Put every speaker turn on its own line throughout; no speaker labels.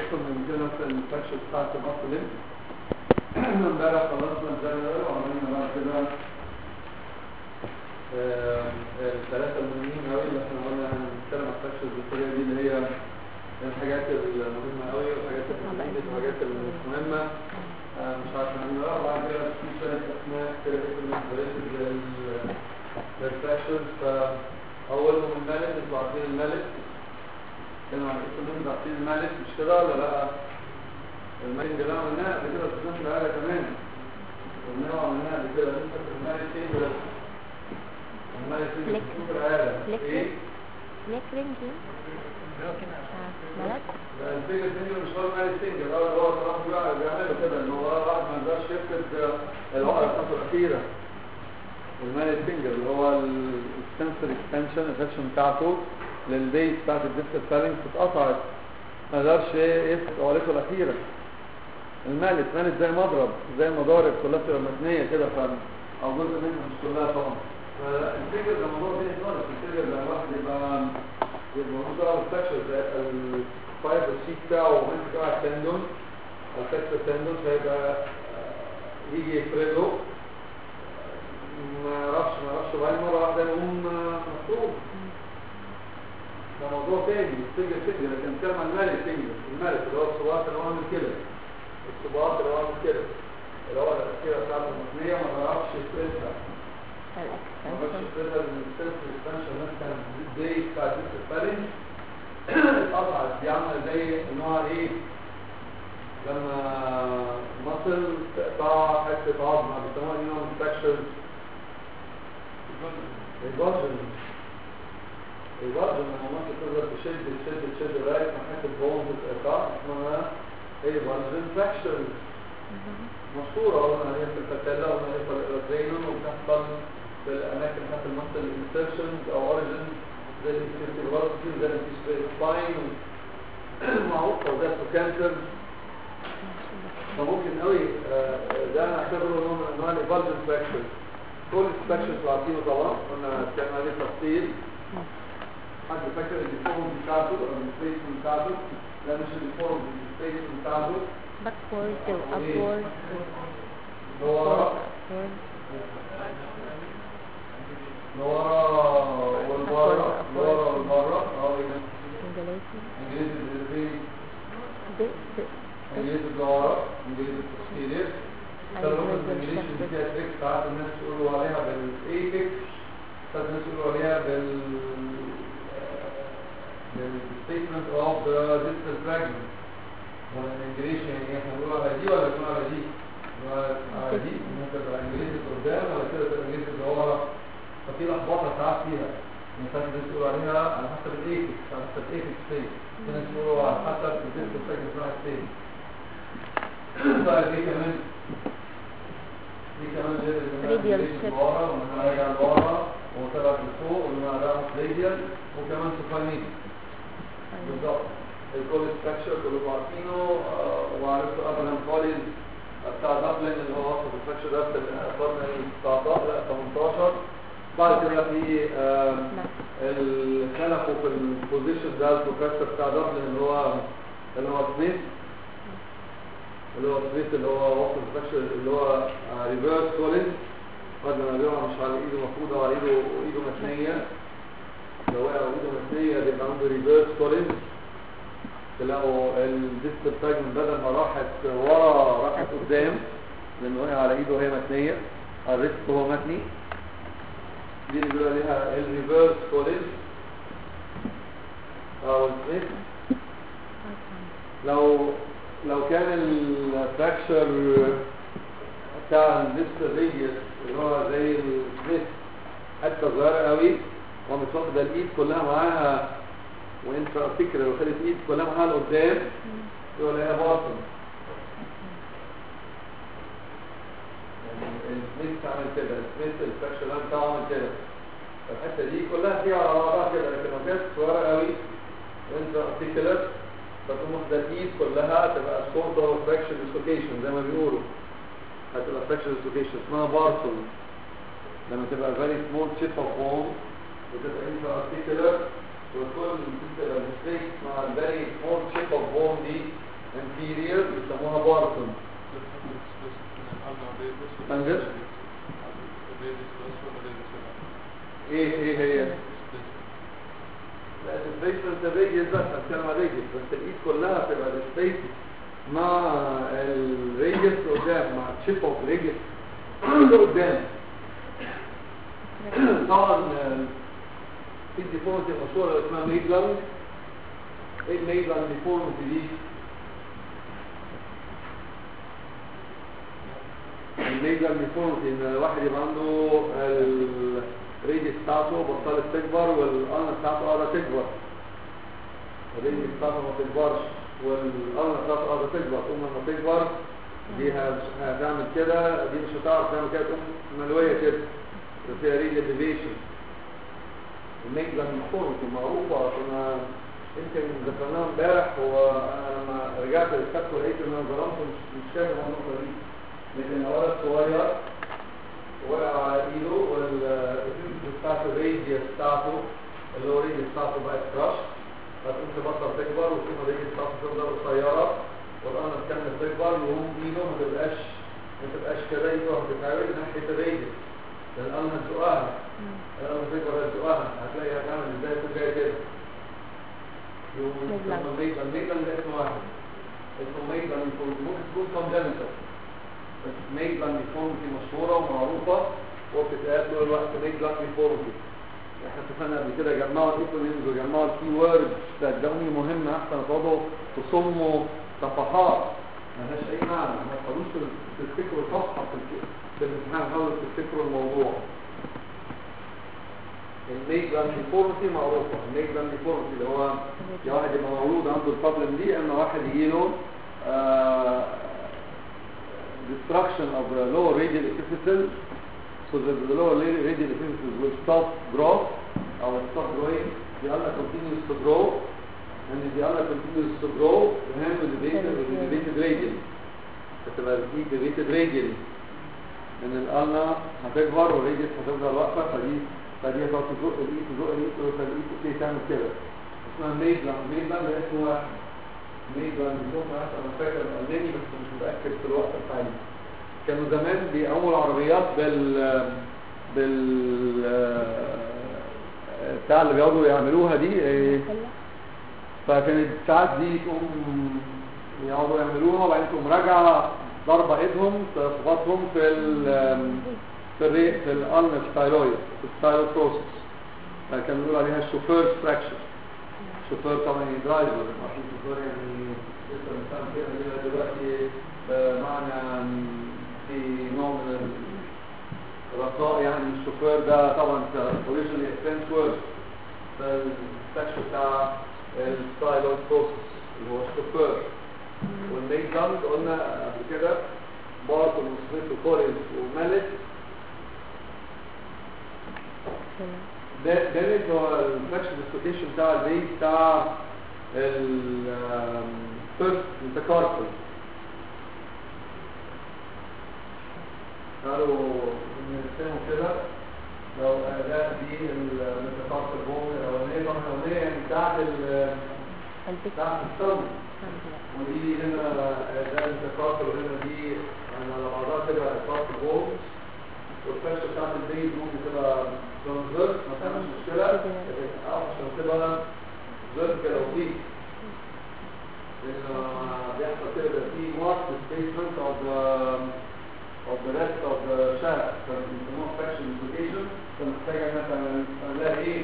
لكم من جنة الفكشة بتاعت المصل امبارح خلصنا الجنرال وعملنا بعد كده آه، الثلاثة المهمين قوي اللي احنا قلنا هنتكلم عن الفكشة الدكتورية دي اللي هي الحاجات المهمة قوي والحاجات المهمة والحاجات المش مهمة آه، مش عارف نعمل ايه وبعد كده في شوية اسماء كده ريليتد للفكشنز فأولهم الملك انتوا عارفين الملك كانوا عن اسم من عارفين الملك مش كده ولا لا الملك اللي عملناه قبل كده في نفس الآلة كمان قلناه وعملناه قبل كده لسه في الملك ايه ده الملك اللي
لك.
في الآلة
لك.
ايه
ليكرينج دي آه، ملك
لا، الفيجر سينجر مش هو الملك سينجر هو هو صراحة بيع- بيعمله كده ان هو واحد ما يقدرش يفقد العقدة بتاعته الأخيرة المالي فينجر اللي هو السنسور اكستنشن الفاكشن بتاعته للبيت بتاعت الديسكال فالنكس اتقطعت ما قدرش ايه يفقد عقلته الأخيرة المالت مالت زي مضرب زي المضارب كلها بتبقى متنية كده ف أو جزء منها مش كلها طبعا فالفيجر ده موضوع تاني خالص الفيجر ده الواحد يبقى يبقى موضوع الفاكشن زي الفايبر شيت بتاعه وانت بتاع التندون الفاكشن التندون فيبقى آه، يجي يفرده ما يعرفش ما يعرفش وبعدين مرة واحدة يقوم مفروض ده موضوع تاني الفيجر فيجر لكن نتكلم عن المالي فيجر المالي اللي هو الصباعات اللي هو عامل كده الصباعات اللي هو عامل كده اللي هو الأخيرة بتاعته المثنية ما بيعرفش يفردها ما بيعرفش
الاكستنشن
يفردها لأن السيلف اكسبانشن مثلا زي بتاع ديسك الفالنج اتقطعت دي عاملة زي نوع ايه لما مصل تقطع حتة عظمة بيسموها نيوم فراكشرز الباجن الباجن لما مصر تقدر تشد تشد تشد لغاية ما حتة بونز تقطع اسمها ايه باجن فراكشرز مشهورة قلنا هي في الفتالة قلنا هي في الرينون وبتحصل في الأماكن بتاعت المصل الانسرشنز أو اوريجن زي الانسرشن زي السباين معروف أو زي الكانسر فممكن قوي آه، ده نعتبره نوع من انواع الايفالجن فراكشر كل الفراكشرز اللي عارفينه طبعا قلنا كان عليه تفصيل حد فاكر الديفورم بتاعته او السبيسمنت بتاعته لا مش الديفورم السبيسمنت بتاعته
باكورد وابورد
اللي هو ورا اللي ورا والبره اللي ورا والبره اه إيه؟ انجليزي بالانجليزي انجليزي اللي ورا انجليزي posterior طبعا الانجليزي اللي فيها تريك ساعات الناس يقولوا عليها بالايبكس ساعات الناس يقولوا عليها بال بالستيتمنت اوف ذا ديستال فراجمنت ولا الانجليزي يعني احنا بنقول على دي ولا بنقول على دي؟ بنقول على دي ممكن تبقى انجليزي قدام ولا كده تبقى انجليزي اللي ورا ففي لخبطه ساعات فيها يعني ساعات الناس يقولوا عليها على حسب الايبكس على حسب الايبكس ستيت في ناس يقولوا على حسب الديستال فراجمنت بتاع ستيت طيب ايه كمان دي كمان غير
Radial
اللي
strip.
ورا ومن راجع لورا وطلع لفوق ومن راجع راديال وكمان سوفانيك بالظبط الكول ستراكشر كلكم عارفينه آه، وعرفتوا ابراهام كولينز بتاع دبلن اللي هو وصف الستراكشر ده في القرن ال 19 لا 18 بعد كده في آه، اللي خلقوا في البوزيشن ده البروفيسور بتاع دبلن اللي هو اللي هو سميث اللي هو سميث اللي هو وصف الستراكشر اللي هو ريفيرس كولينز بعد ما بيقع مش على ايده مفروضه وعلى ايده ايده متنيه لو وقع ايده متنيه بيبقى عنده ريفيرس كولينز تلاقوا الديستال فراجمنت بدل ما راحت ورا راحت قدام لان وقع على ايده وهي متنيه على الريست وهو متني دي اللي بيقولوا عليها الريفيرس كولينز او السميث لو لو كان الفراكشر بتاع الديستال ريديوس اللي هو زي السميث حته صغيره قوي وقامت واخده الايد كلها معاها وانت فكرة لو خدت ايد كلها معاها لقدام يقول لها باطن يعني السميث عمل كده السميث الفراكشر ده بتاعه عمل كده الحته دي كلها فيها على بعضها كده لكن لو كانت صغيره قوي وانت ارتكلر فتقوم واخده الايد كلها تبقى سورت اوف فراكشر ديسلوكيشن زي ما بيقولوا هتبقى فراكشر ديسلوكيشن اسمها بارسون لما تبقى very small chip of bone وتبقى انت ارتكلر وكل تبقى mistake مع الفيري small chip of bone دي انتيرير يسموها بارتون منزل ايه ايه هي لا الديسبيسمنت الريجز بس هتكلم على الريجز بس الايد كلها بتبقى ديسبيس مع الريجز قدام مع الشيب اوف ريجز قدام طبعا آه، في ديفورمتي مشهوره اسمها ميدلاند ايه الميدلاند ديفورمتي دي الميدلاند ديفورمتي ان الواحد يبقى عنده الريديس بتاعته بطلت تكبر والقرنه بتاعته قاعده تكبر الريديس بتاعته ما تكبرش والقرنه بتاعته قاعده تكبر ثم لما تكبر دي هت- هتعمل كده دي مش هتعرف تعمل كده تقوم ملويه كده فيها ريدي ديفيشن الميدلاند ديفورمتي معروفه كنا يمكن ذكرناها امبارح وانا لما رجعت للكتاب ولقيت ان انا ظلمت مش مش فاهم النقطه دي لكن ولد صغير وقع على ايده والفيوز بتاعت الريديوس بتاعته اللي هو الريديوس بتاعته بقت كراش فتقوم تبطل تكبر وتقوم الريديوس بتاعته تفضل قصيره والقرنه تكمل تكبر يقوم ايده ما تبقاش ما تبقاش كده ايده هتتعوج ناحيه الريديوس لان القرنه هتزقها القرنه تكبر هتزقها هتلاقي هتعمل ازاي تكون جايه كده يقوم
ميدلاند.
يسمى ميدلاند ميدلاند ده اسم واحد اسمه ميدلاند ممكن تكون كونجنتال بس ميدلاند ديفورمتي مشهورة ومعروفة وبتتقال طول الوقت ميدلاند ديفورمتي احنا اتفقنا قبل كده جمعوا الايكونيمز وجمعوا الكي ووردز صدقوني مهم احسن تقعدوا تصموا صفحات ملهاش اي معنى ما تقعدوش تفتكروا صفحة في الك- في الامتحان حاولوا تفتكروا الموضوع الميدلاند ديفورمتي معروفة الميدلاند ديفورمتي اللي هو يا واحد يبقى مولود عنده البروبلم دي اما واحد يجيله آه destruction of the lower radial epiphyseal so that the lower la- radial epiphyseal will stop growth or stop growing the ulna continues to grow and if the ulna continues to grow the hand will be elevated will be elevated radially فتبقى دي elevated radially ان القلنا هتكبر والريديس هتفضل واقفه فدي فدي هتقعد تزق الايد تزق الايد تزق الايد تبتدي تعمل كده اسمها ميدلاند ميدلاند ده اسمه واحد ميدلاند بيكون انا فاكر الالماني بس مش متاكد في الوقت الحالي كانوا زمان بيقوموا العربيات بال بال بتاع اللي بيقعدوا يعملوها دي إيه، فكانت ساعات دي تقوم يقعدوا يعملوها وبعدين تقوم راجعه ضربه ايدهم تخبطهم في ال في الري في الالم ستايلويد في الستايلو بروسس فكانوا بيقولوا عليها الشوفير فراكشر الشوفير طبعا درايفر عشان الشوفير يعني لسه الانسان كده بيبقى دلوقتي بمعنى في نوع من الرخاء يعني الشوفير ده طبعا اوريجينالي فرنش وورد فالفراكشر بتاع الستايلويد بروسس اللي هو الشوفير والميك لاند قلنا قبل كده بارت ومسفيت وكوريز ومالت ده ده اللي هو الفراكشن ديسلوكيشن بتاع البيت بتاع الفيرست ميتاكاربل قالوا نرسمه كده لو ده دي الميتاكاربل بون الاولانيه طبعا الاولانيه يعني بتاعت ال-
البيت
بتاعت الصوم ودي هنا ده التقاط وهنا دي يعني على بعضها تبقى التقاط بوم والفرشة بتاعت البيت ممكن تبقى تنظر ما تعملش مشكلة لكن اه عشان تبقى زر كده وفي لأن بيحصل كده بيبقى في مارك displacement of the of the rest of the shaft فبنسموها fraction dislocation فمحتاجة انها تعملها ايه؟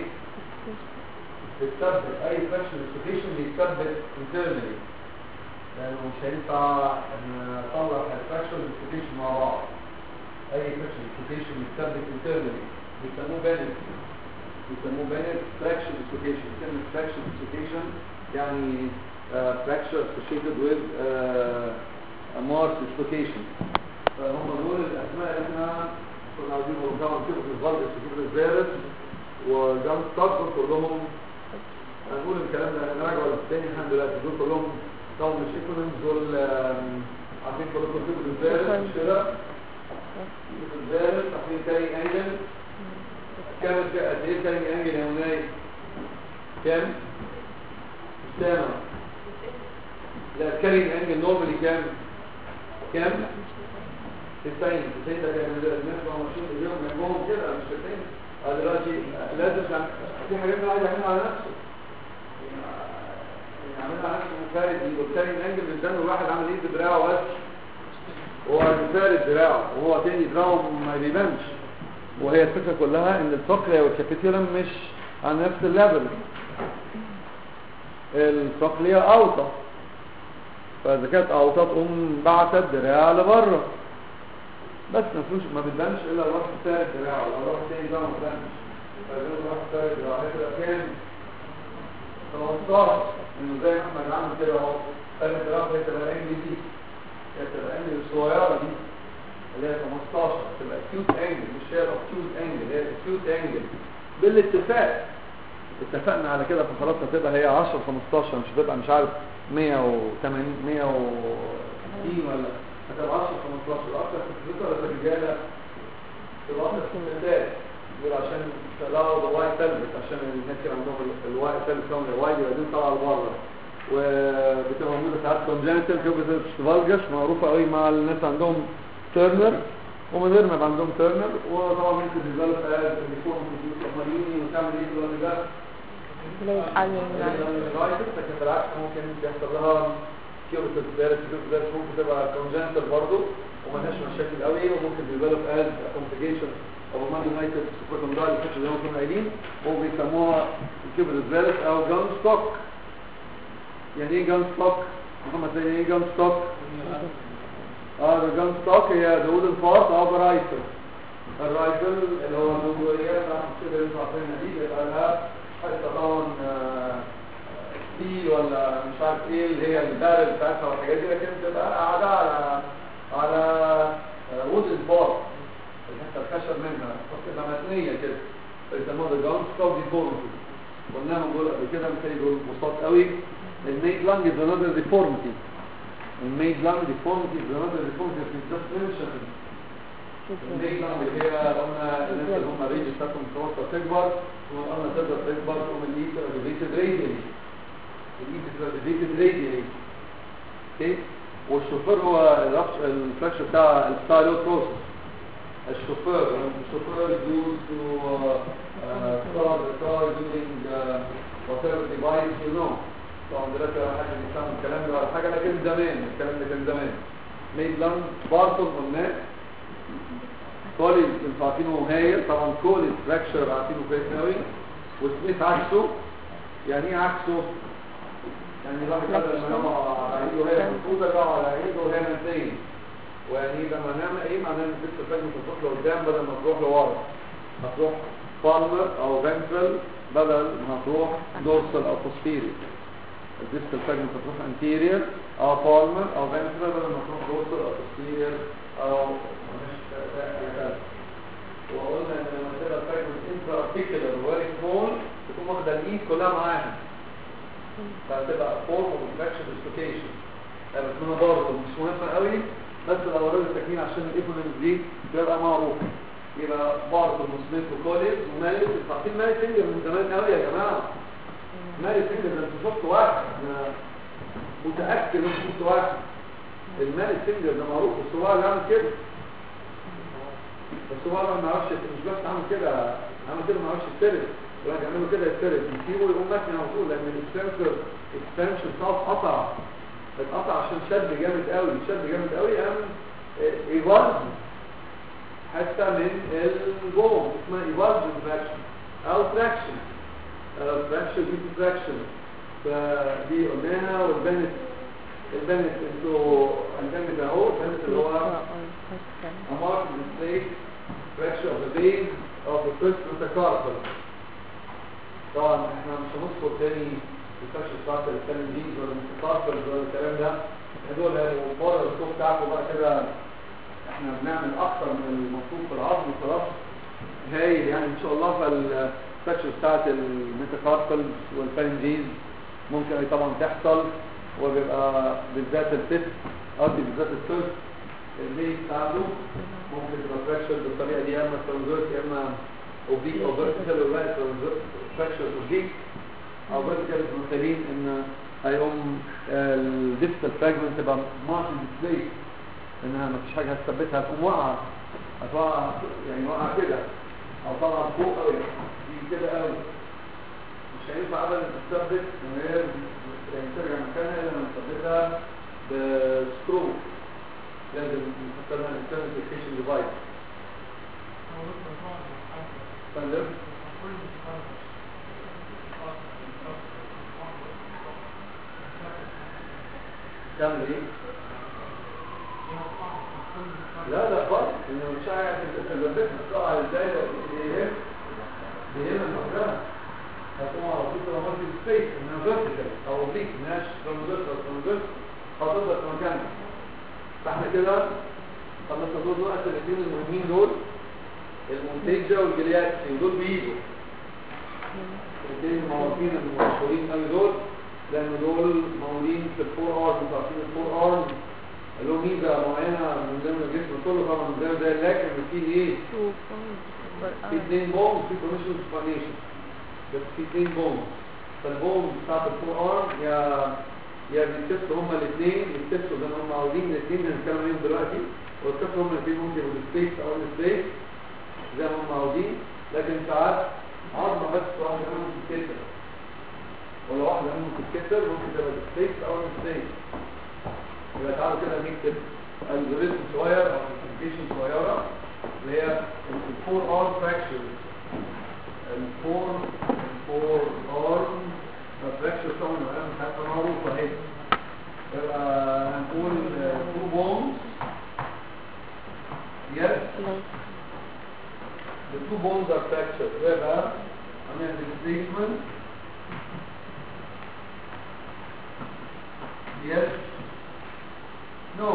بتثبت اي fraction dislocation بيتثبت internally لانه مش هينفع ان نطلع الفراكشن ديسكوتيشن مع بعض اي فراكشن ديسكوتيشن يتثبت internally بيسموه بانت بيسموه بانت فراكشن ديسكوتيشن كلمه فراكشن ديسكوتيشن يعني فراكشر associated with مارك ديسلوكيشن فهم دول الاسماء اللي احنا كنا عاوزين نقولها كده في الفالد كده الفيروس وجام ستارت كلهم هنقول الكلام ده نراجعه تاني لحد دلوقتي دول كلهم طبعا مش ايكونومز دول آم، عارفين كلكم كتب الفارس مش كده؟ كتب الفارس عارفين كاري انجل كام قد ايه كاري انجل يا مناي؟ كام؟ سامع لا الكارينج انجل نورمالي كام كام 90 90 ده كان الناس ما ماشيين ايديهم جنبهم كده مش 90 اه دلوقتي لازم يعني في حاجات انا عايز يعملها على نفسه يعملها على نفسه مفارد ايده الكارينج انجل بالنسبه الواحد عامل ايد دراعه بس هو بيفارد دراعه وهو تاني دراعه ما بيبانش وهي الفكره كلها ان الفقريه والكابيتولم مش على نفس الليفل الفقريه اوطى فاذا كانت اوطى تقوم بعت الدراع لبره بس ما فيهوش ما بتبانش الا الواحد فارد دراعه لو الواحد تاني ده ما بتبانش فاذا الواحد فارد دراعه هيبقى كام 15 انه زي ما احمد عامل كده اهو فارد دراعه هي تبقى الانجل دي هي تبقى الانجل الصغيره دي اللي هي 15 تبقى acute angle مش هي acute angle هي acute angle بالاتفاق اتفقنا على كده فخلاص هتبقى هي 10 15 مش هتبقى مش عارف 180 160 ولا هتبقى 10 15 اكتر في الفكره ولا في الرجاله تبقى اكتر في الستات يقول عشان طلعوا الواي تلبس عشان الناس اللي عندهم الواي تلبس هم الواي بيبقى طالعه لبره وبتبقى موجوده ساعات كونجنتال كيوبيتس فالجس معروفه قوي مع الناس عندهم تيرنر ومن غير ما يبقى عندهم تيرنر وطبعا ممكن ديفلوب از بيكون مليوني وتعمل ايه دلوقتي ده
ليه الالين
لكن بالعكس ممكن يحصل لها كيوبيتس فيرس كيوبيتس ممكن تبقى كونجنتال برضه ومالهاش مشاكل قوي وممكن ديفلوب از كومبليكيشن او مان يونايتد سوبر الحته اللي هم كانوا قايلين وبيسموها كيوبيتس فيرس او جان ستوك يعني ايه جان ستوك محمد زي ايه جان ستوك اه ده جان ستوك هي داود الفاس او رايفل الرايفل اللي هو الجوية كده يطلع فينا دي بيبقى لها حتى طبعا ستيل ولا مش عارف ايه اللي هي البارل بتاعتها والحاجات دي لكن بتبقى قاعدة على على وود الفاس الحته الخشب منها بتبقى متنية كده فيسموها ده جان ستوك ديفورمتي قلناها بنقول قبل كده مثال يقول بساط قوي الميد لانج از another deformity الميد لانج deformity is another deformity في just mentioned الميد لانج هي قلنا الناس اللي هم الريج بتاعتهم متوسطة تكبر وقلنا تقدر تكبر تقوم الايد تبقى elevated radially الايد تبقى elevated radially اوكي والشوفير هو الفراكشر بتاع الستايلو بروسس الشوفير الشوفير used to uh, uh, start the car using uh, whatever device you know طبعا دلوقتي ولا حاجه بيفهم الكلام ده ولا حاجه لكن زمان الكلام ده كان زمان ميد لانج بارتون قلناه كوليز انتوا عارفينه هايل طبعا كوليز فراكشر عارفينه كويس قوي وسميث عكسه يعني ايه عكسه؟ يعني الواحد بدل ما يقع على ايده وهي مفروضه يقع على ايده وهي متنين ويعني لما نعمل ايه معناه ان الدكتور فاهم تروح لقدام بدل ما تروح لورا هتروح بالمر او فنترال بدل ما هتروح دورسال او posterior الديستال فاجمنت تروح انتيرير او بالمر او فنترال بدل ما تروح دورسال او posterior او وقلنا ان لما تبقى الفاجمنت انترا ارتيكولار وفيري سمول تكون واخده الايد كلها معاها فهتبقى فورم اوف فراكشن ديسلوكيشن بس هنا برضه مش مهمه قوي بس لو ورد التكمين عشان الايكونوميك دي تبقى معروفه يبقى برضه مسلم وكوليز ومالك عارفين مالك سنجر من زمان قوي يا جماعه مالك سنجر ده انتوا شفتوا واحد انا متاكد ان انتوا شفتوا واحد المالك سنجر ده معروف بس هو اللي عامل كده بس هو ما يعرفش مش بس عامل كده عامل كده ما يعرفش يستلم ولا يعملوا كده يستلم يسيبه يقوم ماشي على طول لان الاكستنسور اكستنشن بتاعه اتقطع اتقطع عشان شد جامد قوي شد جامد قوي قام ايفالز حتى من البوم اسمها ايفالز فراكشن او فراكشن فراكشن دي فراكشن فدي قلناها والبنت البنت انتوا البنت اهو البنت اللي هو امارك mistake fracture of the vein of the first metacarpal طبعا احنا مش هنذكر تاني الفرشه بتاعت التلميذ ولا المتقابل ولا الكلام ده دول يعني بره الصوت بتاعكم بقى كده احنا بنعمل اكتر من المطلوب في العظم خلاص هايل يعني ان شاء الله فالفرشه بتاعت المتقابل والفرنجيز ممكن اي طبعا تحصل وبيبقى بالذات الفت قصدي بالذات الفيرست الميل بتاعته ممكن تبقى فراكشر بالطريقه دي يا اما ترانزورت يا اما اوبليك او فيرتيكال ولا فراكشر اوبليك او فيرتيكال مثالين ان هيقوم الديستال فراجمنت تبقى ماركن ديسبلاي انها مفيش حاجه هتثبتها هتقوم واقعه هتقع يعني واقعه كده او طالعه فوق قوي دي كده قوي مش هينفع ابدا تثبت من غير يعني ترجع مكانها الا لما نثبتها بسكرو لازم نحط لها الانترنال فيكيشن ديفايس فندم تعمل ايه؟ لا لا خالص انه مش عارف تثبتها تقع ازاي بيهم بيهم المجرى هتقوم على طول تبقى مالتي سبيس انها فيرتيكال او اوبليك ماش ترانزيت او ترانزيت هتفضل في مكانها فاحنا كده خلصنا دول دلوقتي الاثنين المهمين دول المونتيجا والجلياتسي ودول بيجوا الاثنين المعروفين المشهورين قوي دول لان دول موجودين في الفور ارم انتوا عارفين الفور ارم له ميزه معينه من ضمن الجسم كله طبعا من ضمن زي لكن فيه ايه؟
two points per
في
hour.
اثنين بونز في كوميشن سبانيشن بس في اثنين بونز فالبونز بتاعت الفور ارم يا يا بيتكسروا هما الاثنين بيتكسروا زي ما هم عاوزين الاثنين هنتكلم عليهم دلوقتي والكسروا هما الاثنين ممكن يبقوا سبيس او سبيس زي ما هم عاوزين لكن ساعات عظمه بس واحده منهم تتكسر ولو واحده منهم تتكسر ممكن تبقى سبيس او سبيس يبقى تعالوا كده نكتب الجوريزم صغير او كومبليكيشن صغيره اللي هي الفور ار فراكشر الفور الفور ار فراكشر طبعا الان حتى معروفه اهي يبقى هنقول تو بونز يس
Like
the two bones are fractured يبقى عملنا displacement yes no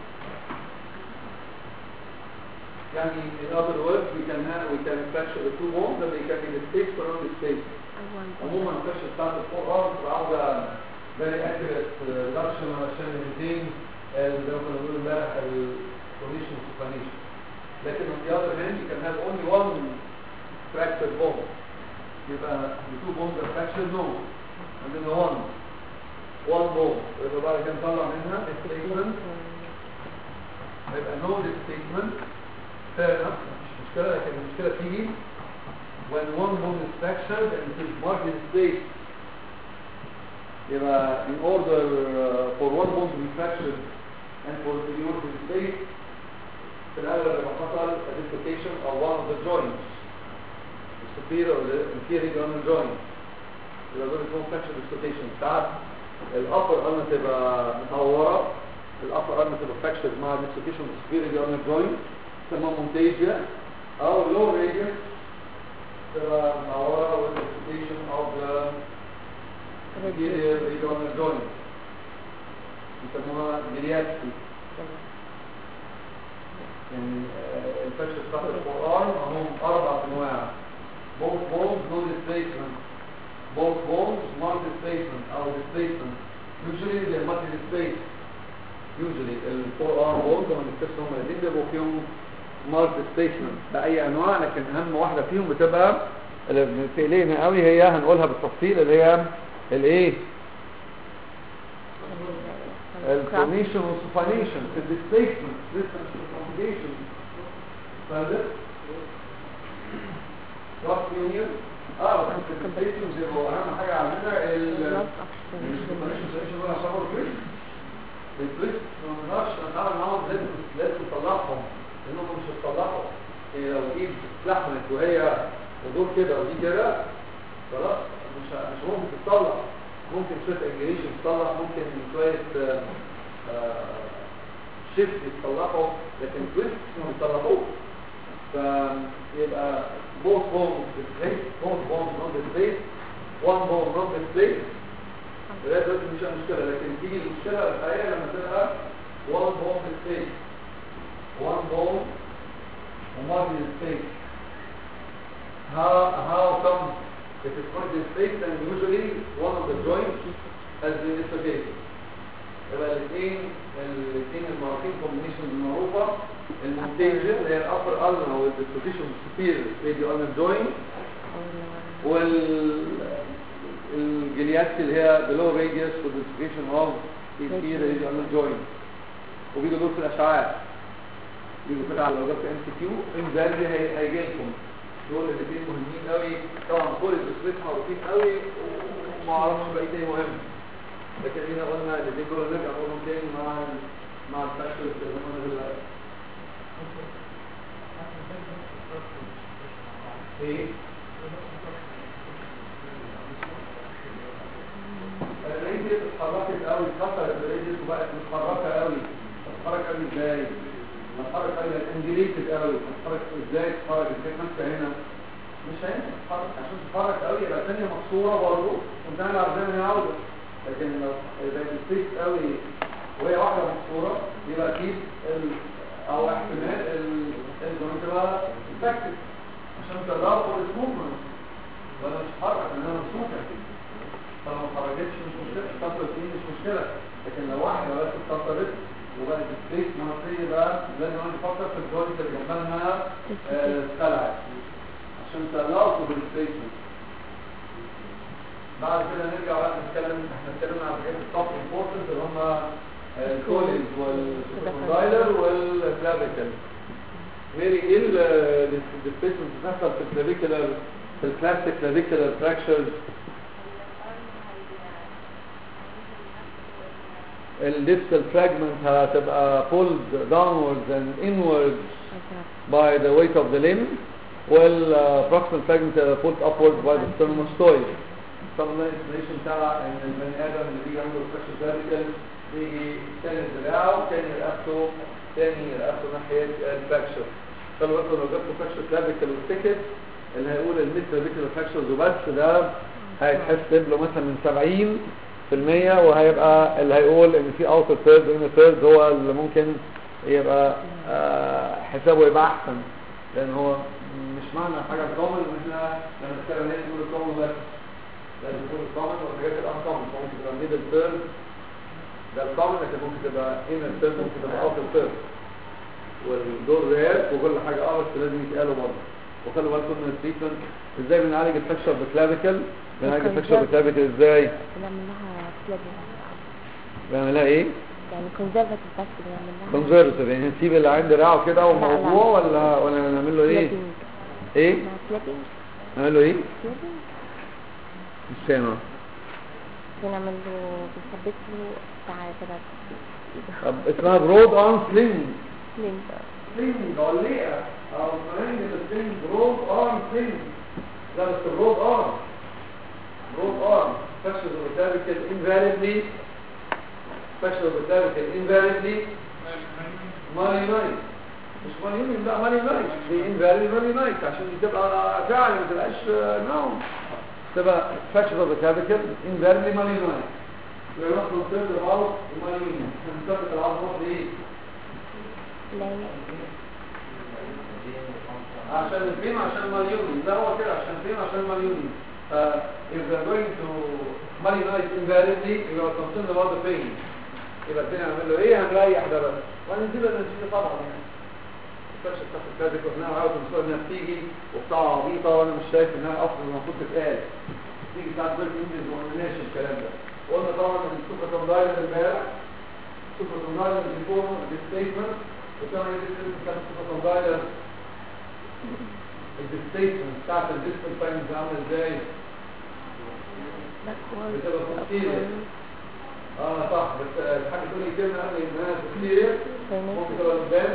يعني in other words we can have we can fracture the two bones and they can be displaced around the space
I want
عموما الفرشه بتاعت الفور ارم بتبقى عاوزه very accurate reduction علشان الاثنين زي ما كنا بنقول امبارح الكونيشن سوبانيشن لكن on the other hand you can have only one fractured bone يبقى the two bones are fractured no and then the one one bone يبقى بعد كده نطلع منها displacement يبقى no displacement fair enough مش مشكلة لكن المشكلة تيجي when one bone is fractured and it is marked in space يبقى in order uh, for one bone to be fractured and for it to be marked in space في الأول لما حصل a dislocation of one of the joints the superior or the inferior ulnar joint يبقى دول اسمهم fracture dislocation ساعات الأبر ulnar تبقى متعورة الأبر ulnar تبقى fractured مع dislocation of the superior ulnar joint تسمى مونتاجيا أو low radius تبقى متعورة with dislocation of the inferior ulnar joint يسموها جلياتسي يعني آه، الفشل بتاعت القرآن هم أربع أنواع both bones no displacement both bones not displacement أو displacement usually they must be displaced usually القرآن bones لما نكتشف هم الاثنين بيبقوا فيهم mark displacement بأي أنواع لكن أهم واحدة فيهم بتبقى اللي بتقلقنا قوي هي هنقولها بالتفصيل اللي هي الايه الفورميشن والسوبانيشن في الديسبيسمنت لسه مش في الكومبليكيشن فاهم راس يونيون اه بس في الديسبيسمنت يبقى اهم حاجه عندنا ال السوبانيشن سوبانيشن دول عشان هو الكريست الكريست ما نقدرش نتعامل معاهم لازم لازم نطلعهم لانهم مش هتطلعوا هي لو ايد اتلحمت وهي ودول كده ودي كده خلاص مش مش ممكن تطلع ممكن شويه انجليشن تطلع ممكن شويه شيفت يتصلحوا لكن تويست ما بيتصلحوش فيبقى both bones displaced both bones not displaced one bone not displaced ده دلوقتي مش مشكله لكن تيجي المشكله الحقيقيه لما تبقى one bone displaced one bone ومالتي displaced how how come if it's not displaced then usually one of the joints has been dislocated يبقى الاثنين الاثنين المعروفين كومبينيشن المعروفه المونتيجن اللي هي الابر النا او الديسلوكيشن سوبير راديو النا جوينت وال الجلياتي اللي هي below radius for the distribution of the inferior radial joint وبيجوا دول في الاشعاعات بيجوا كده على لو جبت ام سي كيو انفالي هيجي لكم دول الاثنين مهمين قوي طبعا كل الديسبيس معروفين قوي وما اعرفش بقى ايه تاني مهم لكن هنا قلنا الاثنين دول نرجع نقولهم تاني مع ال مع الفاكتورز اللي قلنا دلوقتي ايه الريديس اتحركت قوي اتكسرت الريديس وبقت متحركه قوي تتحرك قوي ازاي؟ تتحرك قوي انديليتد قوي تتحرك ازاي تتحرك ازاي ماسكه هنا مش هينفع تتحرك عشان تتحرك قوي يبقى الثانيه مكسوره برضه كنت انا عارف ان هي عاوزه لكن لو بقت ستيت قوي وهي واحده مكسوره يبقى اكيد ال- او احتمال الجوينت تبقى افكتد عشان تدور السموثنس ولا مش هتحرك انها ممسوكه فلو ما خرجتش مش مشكله اتكسرت دي مش مشكله لكن لو واحده بس اتكسرت وبقت سبيس منطقيه بقى لازم انا افكر في الجوينت اللي جنبها انها آه، اتخلعت عشان تلاقوا بالسبيسمنت بعد كده نرجع بقى نتكلم احنا اتكلمنا عن حاجات التوب امبورتنت اللي هم الكولينز والسوبرلايدر والكلافيكل ميري ايه الديسبيسمنت بتحصل في الكلافيكولار في الكلاسيك كلافيكولار فراكشرز الديسكال فراجمنت هتبقى pulled downwards and inwards by the weight of the limb والproximal fragment هتبقى pulled upwards by the sternomastoid طبعا ده الانفليشن بتاع ان البني ادم اللي بيجي عنده فراكشر فيرتيكال بيجي تاني دراعه تاني رقبته تاني رقبته ناحيه الفراكشر خلوا بالكم لو جبتوا فراكشر كلافيكال وسكت اللي هيقول الميد كلافيكال فراكشرز وبس ده هيتحسب له مثلا من 70 في المية وهيبقى اللي هيقول ان في اوتر ثيرد وان ثيرد هو اللي ممكن يبقى آه، حسابه يبقى احسن لان هو مش معنى حاجه كومن ان احنا لما نتكلم هنا نقول كومن بس لازم يكون الكومن والحاجات الانكومن ممكن تبقى ميدل ثيرد ده الكومن لكن ممكن تبقى ان ثيرد ممكن تبقى اوتر ثيرد والدور ريال وكل حاجه اه بس لازم يتقالوا برضه وخلوا بالكم من التريتمنت ازاي بنعالج الفراكشر بكلافيكال بنعالج الفراكشر بكلافيكال ازاي
بنعمل لها فلابي
بنعملها ايه
يعني كونزرفاتيف بس بنعمل لها
كونزرفتيف يعني نسيب اللي عند دراعه كده وموضوع ولا ولا نعمل له ايه
فلابينج
ايه
مع فلابينج
نعمل له ايه
فلابينج
مش فاهم
بنعمل له بنثبت له بتاع كده
طب اسمها برود ارم سلينج
سليم
سلينج علقه او سلينج السلينج برود ارم سلينج لا بس برود ارم برود ارم فشل الريتابيكال انفاليدلي فشل الريتابيكال انفاليدلي مالي نايت مش مالي يونين لا مالي نايت دي انفاليد مالي نايت عشان دي تبقى فعلا ما تبقاش نوم تبقى فشل الريتابيكال انفاليدلي مالي نايت ويروح نصير العرض مالي يونين هنثبت العرض نقطة ايه
لاين
عشان الفين عشان مليوني ده هو كده عشان الفين عشان مليوني ف if we are going to malinite invariably يبقى concerned about the pain يبقى الدنيا هنعمل له ايه هنريح ده بس وهنزيد النتيجه طبعا يعني الفرشه بتاعت الكادك واحنا عاوز نصور انها بتيجي وبتاع عبيطه وانا مش شايف انها اصلا المفروض تتقال تيجي بتاعت بيرك انجلز وما قلناش الكلام ده قلنا طبعا ان السوبر كومبايلر امبارح سوبر كومبايلر بيفور ستيتمنت وكمان يدرس كان سوبر كومبايلر الديستيتمنت بتاعت الديستنت تايمز عامله ازاي بتبقى posterior. اه صح بس آه، الحاجه تقول لي كلمه قبل انها posterior ممكن تبقى قدام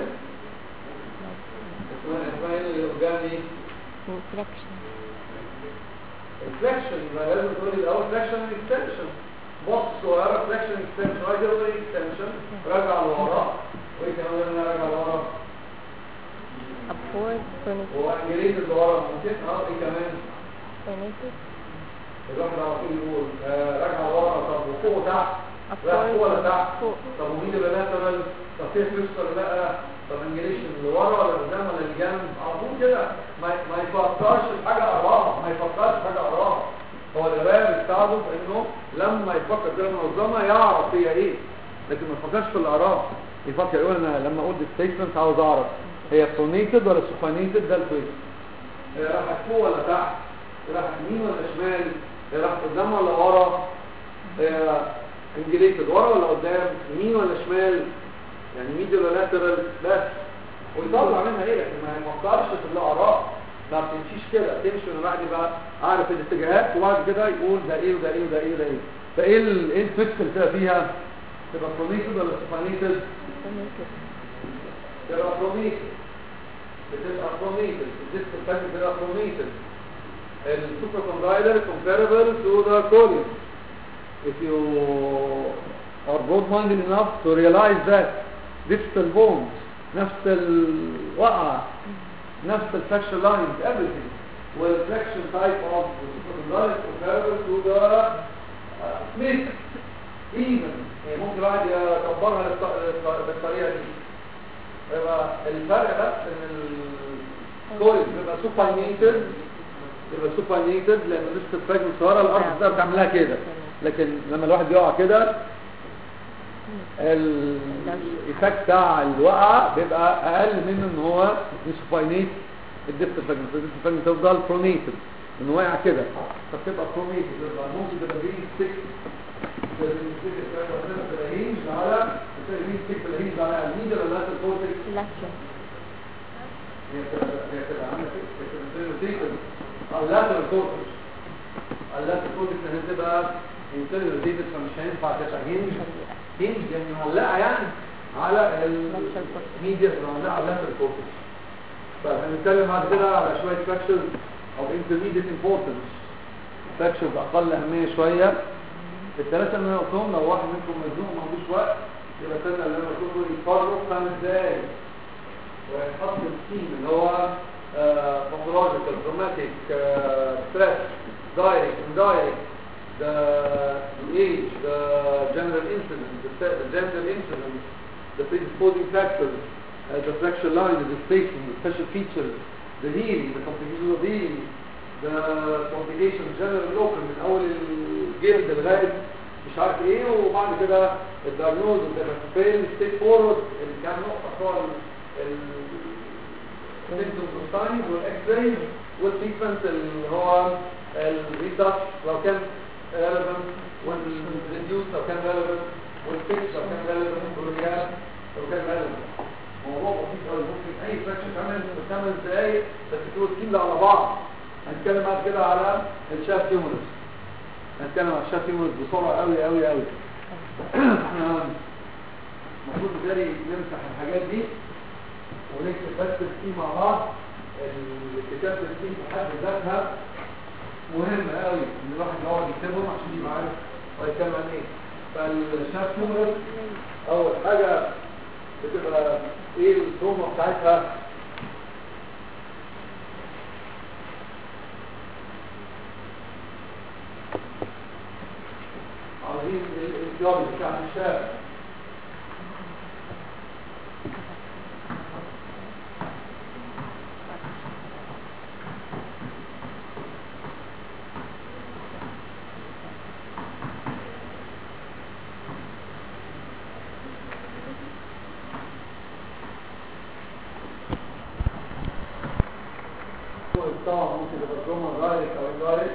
اسمها اسمها ايه اللي قدام دي
inflection
الفلكشن يبقى لازم تقول لي الاول فلكشن اكستنشن بص صغيره فلكشن اكستنشن عايز اقول ايه اكستنشن راجع لورا وايه كمان لازم راجع لورا
upward pronated
وانجليز اللي ورا ممكن اه ايه كمان
pronated
الواحد على طول يقول آه، راجع لورا طب وفوق وتحت لا فوق ولا تحت
فوق
طب ومين اللي لاترال طب في فلوس ولا لا طب انجليشن اللي ورا ولا قدام ولا اللي جنب على طول كده ما ما يفكرش في حاجه قراها ما يفكرش في حاجه قراها هو القرايه بتساعده في انه لما يفكر كده منظمه يعرف هي ايه لكن ما يفكرش في اللي قراه يفكر يقول انا لما اقول ستيتمنت عاوز اعرف هي برونيتد ولا سوفانيتد ده الكويس هي راحت فوق ولا تحت راحت يمين ولا شمال هي راح قدام ولا ورا هي انجليتد ورا ولا قدام يمين ولا شمال يعني ميدل ولا لاترال بس ويطلع منها ايه لكن ما يفكرش في الاراء ما بتمشيش كده تمشي من بعد بقى عارف الاتجاهات وبعد كده يقول ده ايه وده ايه وده ايه وده ايه فايه ال- ايه الفكس اللي تبقى فيها تبقى برونيتد ولا سوبانيتد تبقى برونيتد بتبقى برونيتد الديسك الثاني بتبقى برونيتد السوبر كومبايلر comparable to the column if you are broad-minded enough to realize that distal bones نفس الوقعة نفس الفراكشن lines everything والفراكشن type of the superconductor is comparable to the uh, Smith even يعني ممكن واحد يكبرها للط- للط- بالطريقة دي يبقى الفرق بس ان الكويل بيبقى سوباينيتد يبقى سوباينيتد لان لسه الفراجمنت صغيره الارض ده بتعملها كده لكن لما الواحد يقع كده الايفكت بتاع الوقعه بيبقى اقل من ان هو يسوباينيت الديفت فراجمنت الديفت فراجمنت تفضل برونيتد انه واقع كده فبتبقى برونيتد يبقى ممكن تبقى جرين ستيك تبقى هينج على جرين ستيك هينج على الميدل ولا الكورتكس
لاترال
هي بتبقى هي بتبقى عامله كده بتبقى روتيتد او لاترال كورتكس اللاترال كورتكس اللي بتبقى انترنال روتيتد فمش هينفع تبقى هينج هينج يعني معلقه يعني على الميديا معلقه على اللاترال كورتكس طيب هنتكلم بعد كده على شويه فراكشرز او intermediate importance فراكشرز اقل اهميه شويه الثلاثه اللي انا قلتهم لو واحد منكم مزنوق ما عندوش وقت يبقى الثلاثه اللي انا قلتهم يتفرقوا خمس دقايق ويتحط السيم اللي هو pathological, dramatic, uh, stress, direct, indirect, the, the age, the general incident, the, se- the general incident, the predisposing factors, uh, the fracture line, the displacement, the special features, the healing, the complications of healing, the complications general local من اول الجلد لغايه مش عارف ايه وبعد كده الدايجنوز والتفاصيل ستيب فورورد الكام نقطه بتوع السيمتومز والساينز والاكس رايز والسيكونس اللي هو الريتاتش لو كان ريليفنت والريديوس لو كان ريليفنت والفيكس لو كان ريليفنت والرياب لو كان ريليفنت موضوع بسيط قوي ممكن اي فراكشن تعمل في ثمان دقايق بس تقول كل على بعض هنتكلم بعد كده على الشاف هيومرس هنتكلم على الشاف هيومرس بسرعه قوي قوي قوي احنا المفروض بالتالي نمسح الحاجات دي ونكتب بس السي مع بعض الكتابة السي في حد ذاتها مهمة قوي ان الواحد يقعد يكتبهم عشان يبقى عارف هو يتكلم عن ايه فالشاف هيومرس اول حاجة بتبقى ايه التروما بتاعتها عاوزين الانتيار بتاع الشاب طبعا ممكن يبقى تروما دايركت او اندايركت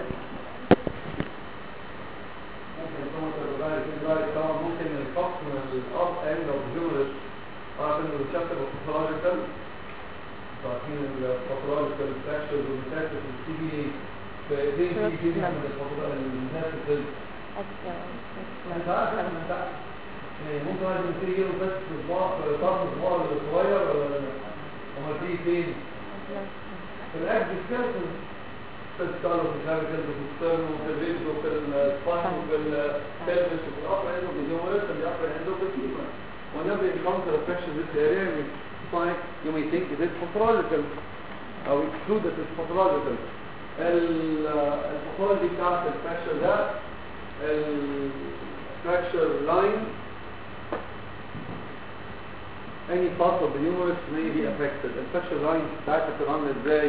ممكن يكون تغير في طبعا ممكن الفصل من الاب اند اوف جورج عشان الشابتر باثولوجيكال عارفين الباثولوجيكال فراكشرز والمساكس بتيجي في دي في في من الناس انت عارف انت عارف يعني ممكن واحد يصير يجيله بس صباع طرف صباع صغير ولا امال تيجي فين؟ في الاكل سكيلتون في السكال وفي الكاركل وفي السترن وفي الريبز وفي السباين وفي البلفس وفي الابر اند وفي الهيومرس and the upper end of the femur. Whenever you encounter a fracture in this area and you find, you may think it is pathological أو exclude that it's pathological. الباثولوجي بتاعت الفراكشر ده الفراكشر line any part of the humerus may be affected. الفراكشر line بتاعتها بتبقى عامله ازاي؟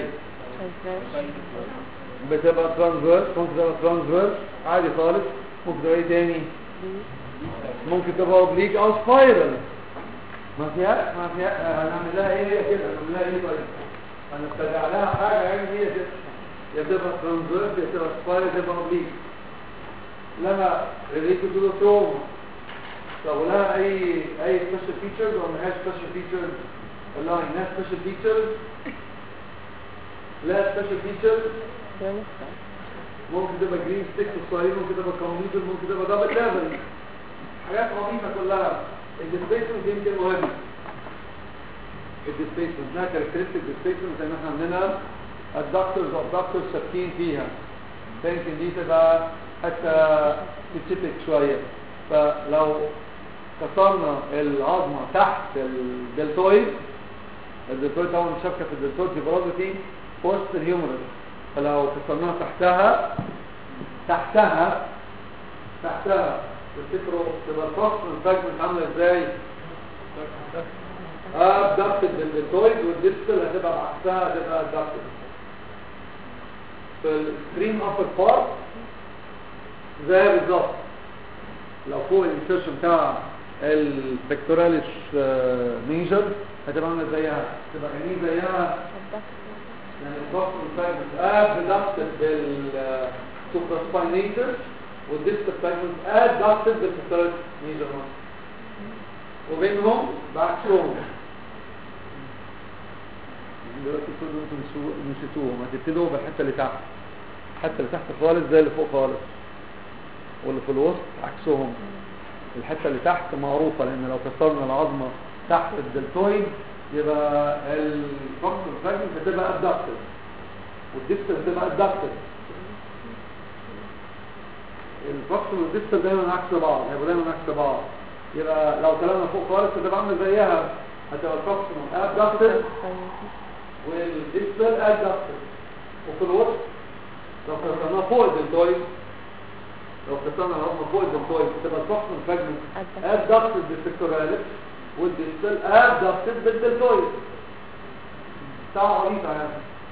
بتبقى ترانسفيرس ممكن تبقى ترانسفيرس عادي خالص ممكن تبقى ايه تاني ممكن تبقى اوبليك او سبايرال ما فيها ما فيها هنعمل لها ايه هي كده هنعمل لها ايه طيب هنخترع لها حاجه يعني هي كده يا تبقى ترانسفيرس يا تبقى سبايرال يا تبقى اوبليك لها related to the trauma طب ولها اي اي special features ولا ملهاش special features ولا لها special features لا special features
يونسكا
ممكن تبقى جرين ستيك صغيرين ممكن تبقى كومبيوتر ممكن تبقى دبل ليفل حاجات عظيمه كلها الديسبيسمنت يمكن مهم الديسبيسمنت ده كاركترستيك ديسبيسمنت زي ما احنا عندنا الدكتورز او دكتورز شاكين فيها يمكن دي تبقى حتى سبيسيفيك شويه فلو كسرنا العظمه تحت الدلتويد الدلتويد طبعا شبكه في الدلتويد ديبروزيتي وسط الهيومرس فلو كسرناها تحتها تحتها تحتها تفتكروا تبقى الفصل الفاجمنت عامله ازاي؟ ابدكتد بالدلتويد والديستل هتبقى بعكسها هتبقى ابدكتد في الستريم ابر بارت زي بالظبط لو فوق الانسيرشن بتاع البكتوراليس ميجر هتبقى عامله زيها تبقى عينيه زيها يعني الفصل الفاجمنت ابدكتد بالسوبراسباينيتر والديستل فاجمنت ابدكتد بالبكتوراليس ميجر وبينهم بعكسهم دلوقتي كل انتم نسيتوهم هتبتدوا بالحته اللي تحت الحته اللي تحت خالص زي اللي فوق خالص واللي في الوسط عكسهم الحته اللي تحت معروفه لان لو كسرنا العظمه تحت الدلتويد يبقى الفصل الفاجمنت هتبقى ابدكتد والديستل هتبقى ابدكتد الفصل والديستل دايما عكس بعض هيبقوا دايما عكس بعض يبقى لو طلعنا فوق خالص هتبقى عامله زيها هتبقى الفصل ابدكتد والديستال ادكتد وفي الوسط لو كسرناها فوق الدلتويد لو كسرنا العظمه فوق الدلتويد تبقى الفصل الفاجمنت ادكتد بالسكتوراليس والديستال ادكتد بالدلتويد بتاع عريضة يعني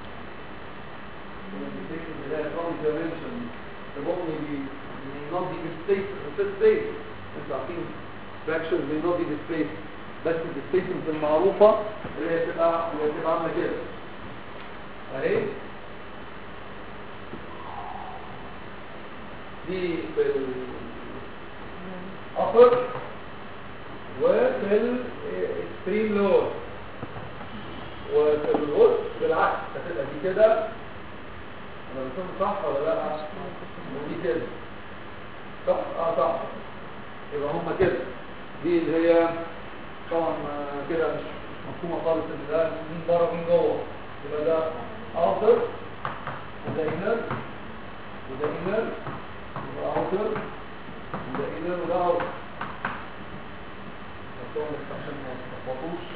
The bone may be may not be displaced at this stage. انتوا عارفين fractures may not be displaced بس الديسبيسمنت المعروفة اللي هي بتبقى اللي هي بتبقى عاملة كده اهي دي في الأبر وفي الاكستريم لور وفي الوسط بالعكس هتبقى دي كده انا بكون صح ولا لا ودي كده صح اه صح يبقى هما كده دي اللي هي طبعا كده مش مفهومه خالص ان ده مين بره مين جوه يبقى ده اوتر وده انر وده انر وده اوتر وده انر وده اوتر بس هو مش عشان ما تتلخبطوش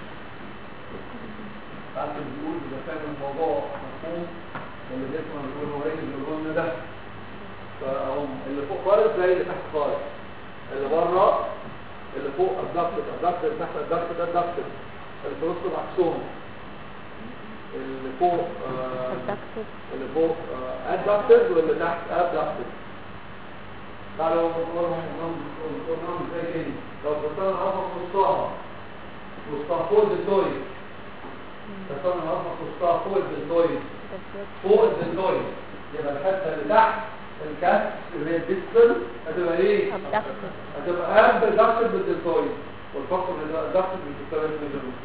ساعات بنقول اذا كان الموضوع مفهوم واللي بيسمع بيقول هو ايه اللي بيقول لنا ده فهم اللي فوق خالص زي اللي تحت خالص اللي بره اللي فوق الضغط الضغط اللي تحت الضغط ده الضغط اللي في وسط عكسهم اللي فوق آه
الدكتور
اللي فوق ادكتد واللي تحت ادكتد تعالوا نقولهم نقولهم ازاي تاني لو كسرنا العظمه في وسطها وسطها فوق الدلتويد كسرنا العظمه في وسطها فوق الدلتويد فوق الدلتويد يبقى الحته اللي تحت الكاس اللي هي الديستل هتبقى ايه؟
الدكتور
هتبقى قبل ضغط بالدلتويد والفقر اللي ضغط بالدلتويد ميجرمنت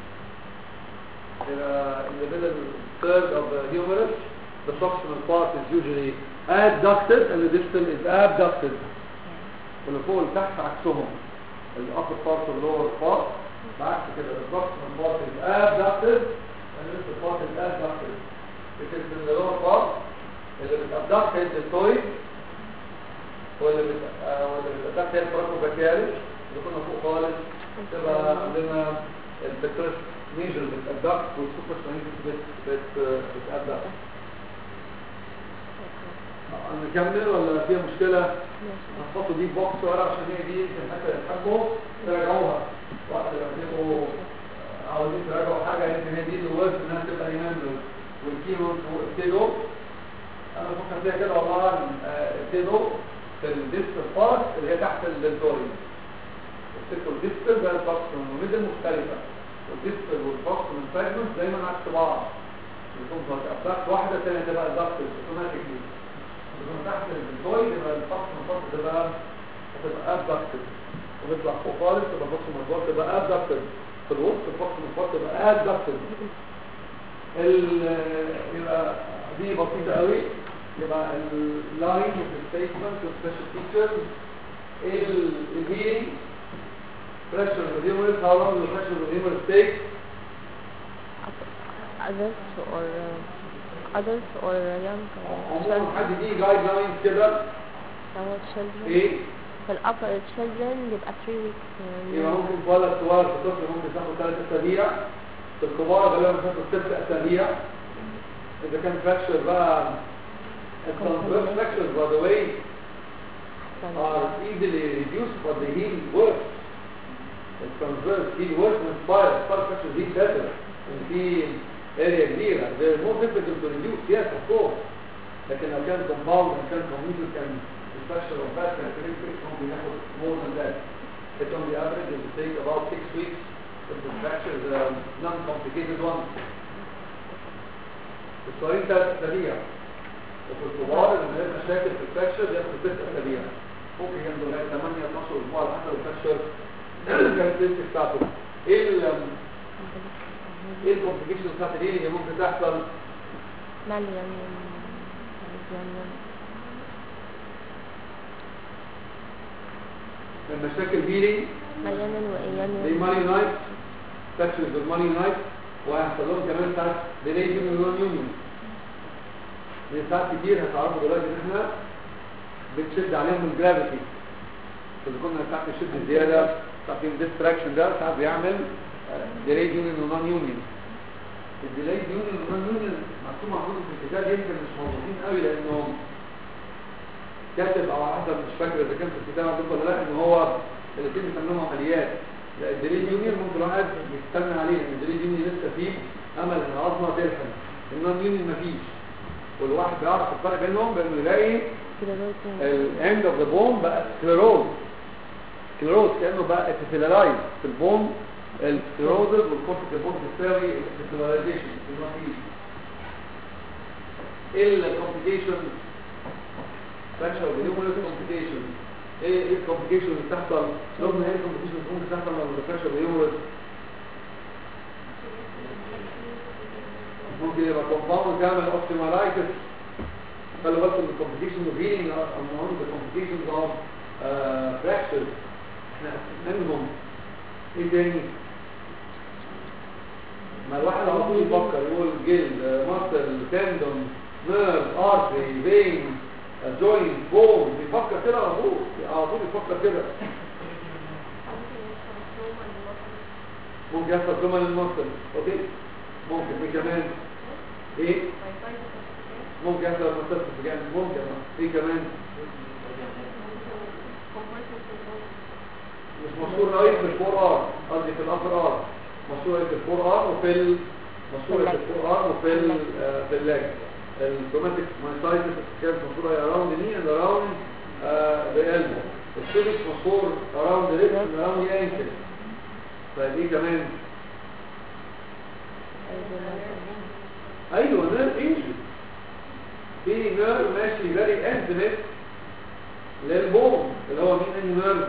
in the middle third of the humerus the proximal part is usually adducted and the distal is abducted واللي فوق والتحت عكسهم ال upper part وال lower part بعكس كده the proximal part is abducted and the distal part is adducted because in the lower part اللي بتابدكت هي الدلتويد واللي بت آه، واللي بتابدكت هي البروكوباكياليس اللي كنا فوق خالص تبقى عندنا البكتيريا ميجر بتابدكت والسوبر ساينس بت بت بتابدكت نكمل ولا فيها مشكلة؟ هنحطوا دي بوكس ورا عشان هي دي يمكن حتى تحبوا تراجعوها وقت لما تبقوا عاوزين تراجعوا حاجة يمكن هي دي اللي وارد انها تبقى ايمان والكيلو والكيلو انا بفكر فيها كده والله آه، ابتدوا في الديستل بارت اللي هي تحت الدنتوري افتكروا الديستل ده الباكس والميدل مختلفة والديستل والباكس والفاجمنت دايما عكس بعض يكون ابداكت واحدة الثانية تبقى ابداكت اوتوماتيكلي تكون تحت الزويد يبقى الفص من الفص تبقى هتبقى ابدكتد وتطلع فوق خالص تبقى الفص من الفص تبقى ابدكتد في الوسط الفص من الفص تبقى ابدكتد يبقى دي بسيطة قوي يبقى اللاين والستيتمنت والسبيشال فيتشرز الهيلينج pressure of the humerus how long will the pressure of the humerus take
adults or uh, adults or young
عموما حد دي جايد لاينز كده
هو children
ايه
في الأبر children يبقى 3 weeks uh,
يبقى ممكن ولد صغير في طفل ممكن تاخد ثلاث اسابيع في الكبار غالبا بتاخد ست اسابيع اذا كان فراكشر بقى الترانسفيرس فراكشرز by the way are easily reduced but they heal worse الترانسفيرس heal worse than spire spire fractures heal better ان في اريا كبيره they're more difficult to reduce yes of course لكن لو كان compound and كان commuted كان الفراكشر of that characteristics ممكن ياخد more than that it on the average it will take about six weeks if the fracture is a non-complicated one الصغيرين ثلاث اسابيع وفي الكبار اللي من غير مشاكل في الفراكشر ياخد ست اسابيع ممكن ياخدوا لغايه 8 12 اسبوع على حسب الفراكشر الكاركترستيك بتاعته ايه ال ايه الكومبليكيشن بتاعت الايه اللي ممكن تحصل
مليون
من مشاكل هيلينج
مليون
زي
وإيان
ماني نايت فراكشرز بالماني نايت وهيحصل لهم كمان ساعات ديلي يونيون يونيون من ساعات كتير هتعرفوا دلوقتي ان احنا بنشد عليهم الجرافيتي فاذا كنا ساعات نشد زياده ساعات الديستراكشن ده ساعات بيعمل ديلي يونيون ونون يونيون الديلي يونيون ونون يونيون مكتوب محطوط في الكتاب يمكن مش موجودين قوي لانه كاتب او حسب مش فاكر اذا كان في الكتاب عندكم ولا لا ان هو الاثنين بيسموهم عمليات لا الدليل يونيون ممكن الواحد يستنى عليه ان الدليل يونيون لسه فيه امل ان العظمه تلحم النون يونيون مفيش والواحد بيعرف الفرق بينهم بانه يلاقي الاند اوف ذا بون بقى سكليروز سكليروز كانه بقى اتفيلالايز في البون السكليروزز والكورتيك البون بتساوي الاتفيلاليزيشن مفيش ايه الكومبليكيشن فراكشر اوف الهيومرس كومبليكيشن ايه ايه الكومبليكيشن اللي بتحصل لو ايه الكومبليكيشن اللي ممكن تحصل لما الفراكشر اوف الهيومرس ممكن يبقى كومباوند تعمل اوبتيمالايتس خلي بالكم من الكومبليكيشن اوف هيلينج امون ذا كومبليكيشنز اوف فراكشر احنا منهم ايه تاني ما الواحد على طول يفكر يقول جلد ماسل تندون نيرف ارتري فين جوينت بون بيفكر كده على طول على طول يفكر كده ممكن يحصل كمان المصل اوكي ممكن ايه كمان ايه ممكن يحصل المصل في جانب ممكن ايه كمان مش مشهور قوي في الفور ار قصدي في الافر ار مشهور قوي في الفور ار وفي ال... مشهور قوي في الفور ار وفي ال... آه، في اللاج الكروماتيك مايسايتس كانت مشهورة around the knee and around uh, the elbow السيليك مشهور around the wrist and around the ankle فدي كمان ايوه نير انجري في نير ماشي فيري انتمت للبون اللي هو مين انهي نير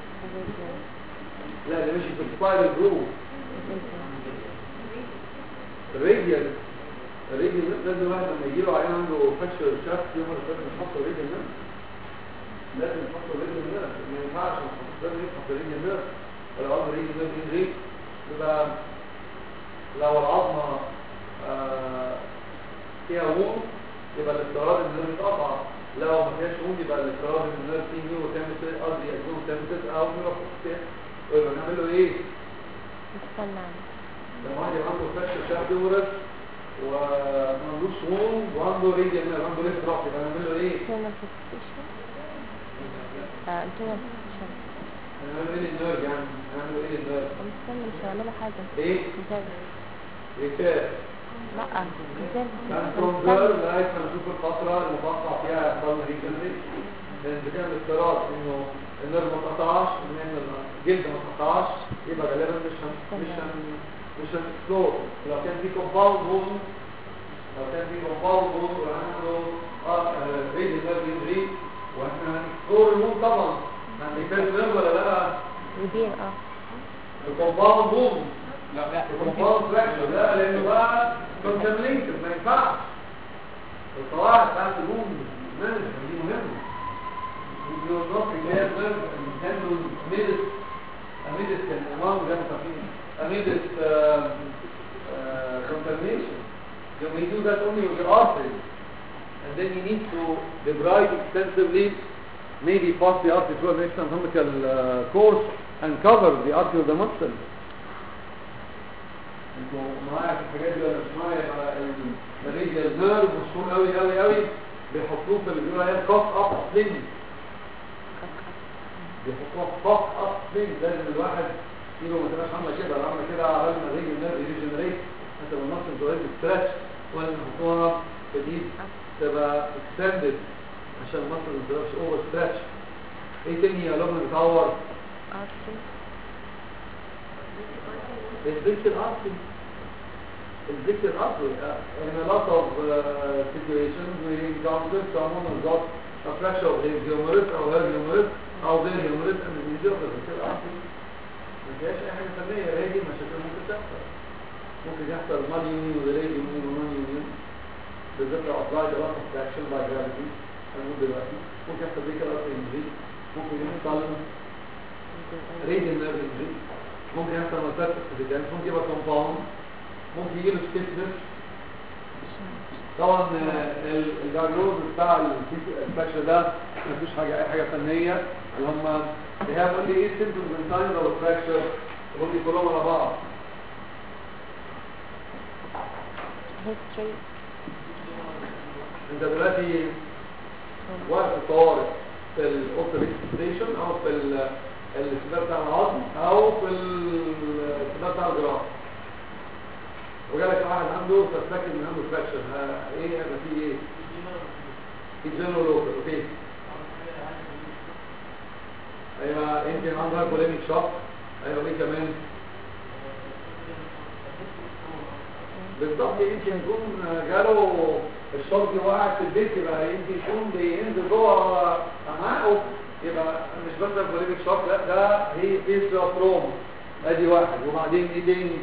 لا اللي ماشي في السبايرال جروف الراديال الرجل لازم الواحد لما يجي له عيان عنده فشل شاف يوم لازم يحط الرجل هنا لازم يحط الرجل هنا ما ينفعش لازم يحط الرجل هنا ولو عاوز الرجل هنا دي ريت يبقى لو العظمه آه فيها وون يبقى الاستيراد النير يتقطع لو ما فيهاش وون يبقى الاستيراد النير فيه نيو تامسس قصدي اكزون تامسس او نيوروفوكسيا ويبقى نعمل له ايه؟
استنى
لما واحد يبقى عنده فشل شاف يورس وما عندوش وون وعنده ريديال نيرف عنده ليفت راسي يبقى نعمل له ايه؟
internal fixation آه internal fixation
هنعمل ايه للنيرف يعني؟ هنعمل ايه للنيرف؟
استنى مش هعملها حاجة
ايه؟
ازاي
ريتاس
لا ازاي
هنكونفير لغايه ما نشوف الفتره اللي بقطع فيها يحصل لنا ريجنريشن لان اذا كان الافتراض انه النيرف ما اتقطعش ان الجلد ما اتقطعش يبقى غالبا مش هن مش هن مش هنكسور لو كان في كومباوند بون لو كان في كومباوند بون وعملوا اه ريد النيرف انجري واحنا هنكسور المون طبعا هنكسر نيرف ولا لا
ودين اه
الكومباوند بوم لا الكومباوند فراكشر لا لانه بقى كونتامينيتد ما ينفعش القواعد بتاعت البوم مانجمنت دي مهمه يو نوت ريجير نيرف هاندل ميدس اميدس كان امام زي ما فاهمين اميدس contamination you may do that only with your arteries and then you need to debride extensively maybe pass the artery through an extra-anatomical uh, course and cover the artery of the muscle انتوا معايا في الحاجات دي ولا مش معايا الريديال نيرف مشهور قوي قوي قوي بيحطوه في اللي بيقولوا عليها كاف اب سلينج بيحطوها كاف اب سلينج لازم الواحد ايده ما تبقاش عامله كده ولا عامله كده على ما الريديال نيرف يريجنريت حتى لو المصل صغير بتستراتش ولا نحطوها في الايد تبقى اكستندد عشان المصل ما تبقاش اوفر ستراتش ايه تاني يا لبنى بتعور
ارتري
الفيكتور artery الفيكتور artery uh, in a lot of uh, situations we encounter someone who's got a fracture of his humerus or her humerus او their humerus and the media of the victor artery ما فيهاش اي حاجه فنيه هي دي المشاكل اللي ممكن تحصل ممكن يحصل مال يونيون وديلي يونيون ونون يونيون بالذات لو applied a lot of traction by gravity هنقول دلوقتي ممكن يحصل فيكال artery injury ممكن يحصل radial nerve injury ممكن يحصل مسافة اكسيدنت ممكن يبقى كومباوند ممكن يجيله ستيفنس طبعا الجاجلوز بتاع الفراكشر ده مفيش حاجه اي حاجه فنيه اللي هم they have only eight symptoms and signs of a fracture يقول لي كلهم على بعض
history
انت دلوقتي واقف في الطوارئ في الاوتوبيس ستيشن او في ال- الاستبدال بتاع العظم او في الاستبدال بتاع الجراحه وجالك واحد عنده سسبكت ان عنده فراكشر ايه هيبقى فيه ايه؟ في جنرال لوكال اوكي ايوه يمكن عندها بوليميك شوك ايوه ايه كمان بالظبط يمكن يكون جاله الشوك دي وقعت في البيت يبقى يمكن يكون بينزل جوه امعائه يبقى مش بس بوليميك شوك لا ده هي فيس تروما ادي واحد وبعدين ايه تاني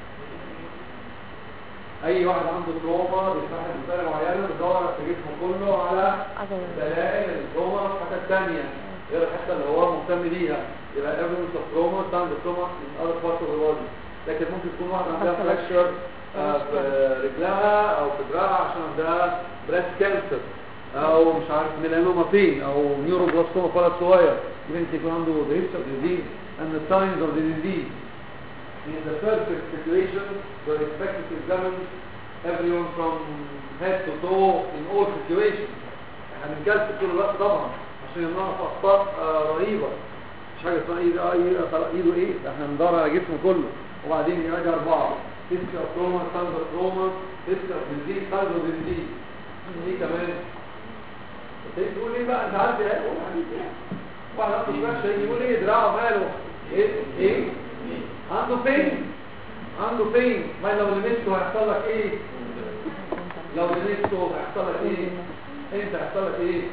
اي واحد عنده تروما بيفتح مسألة معينة بيدور في جسمه كله على
other
دلائل التروما في الحته الثانيه غير الحته اللي هو مهتم بيها يبقى evidence of trauma signs of trauma in other parts of the body لكن ممكن تكون واحده عندها fracture آه، في رجلها او في دراعها عشان عندها بريست كانسر او مش عارف ميلانوما فين او نيوروبلاستوما في ولد صغير يمكن يكون عنده the history of disease and the signs of the disease in the perfect situation we're expected to examine everyone from head to toe in all situations احنا بنجلس طول الوقت طبعا عشان نعرف اخطاء آه، رهيبه مش حاجه اسمها ايده آه، ايده خلاص، ايده ايه ده احنا بندور على جسمه كله وبعدين يراجع اربعه هيستري اوف تروما ساينز اوف تروما هيستري اوف ديزيز ساينز اوف ديزيز ايه كمان انت تقول ايه بقى انت عارف ايه قول حبيبي واحد عنده فراكشر يجي يقول ايه دراعه ماله ايه ايه عنده فين عنده فين ما لو لمسته هيحصل لك ايه لو لمسته هيحصل لك ايه انت هيحصل لك ايه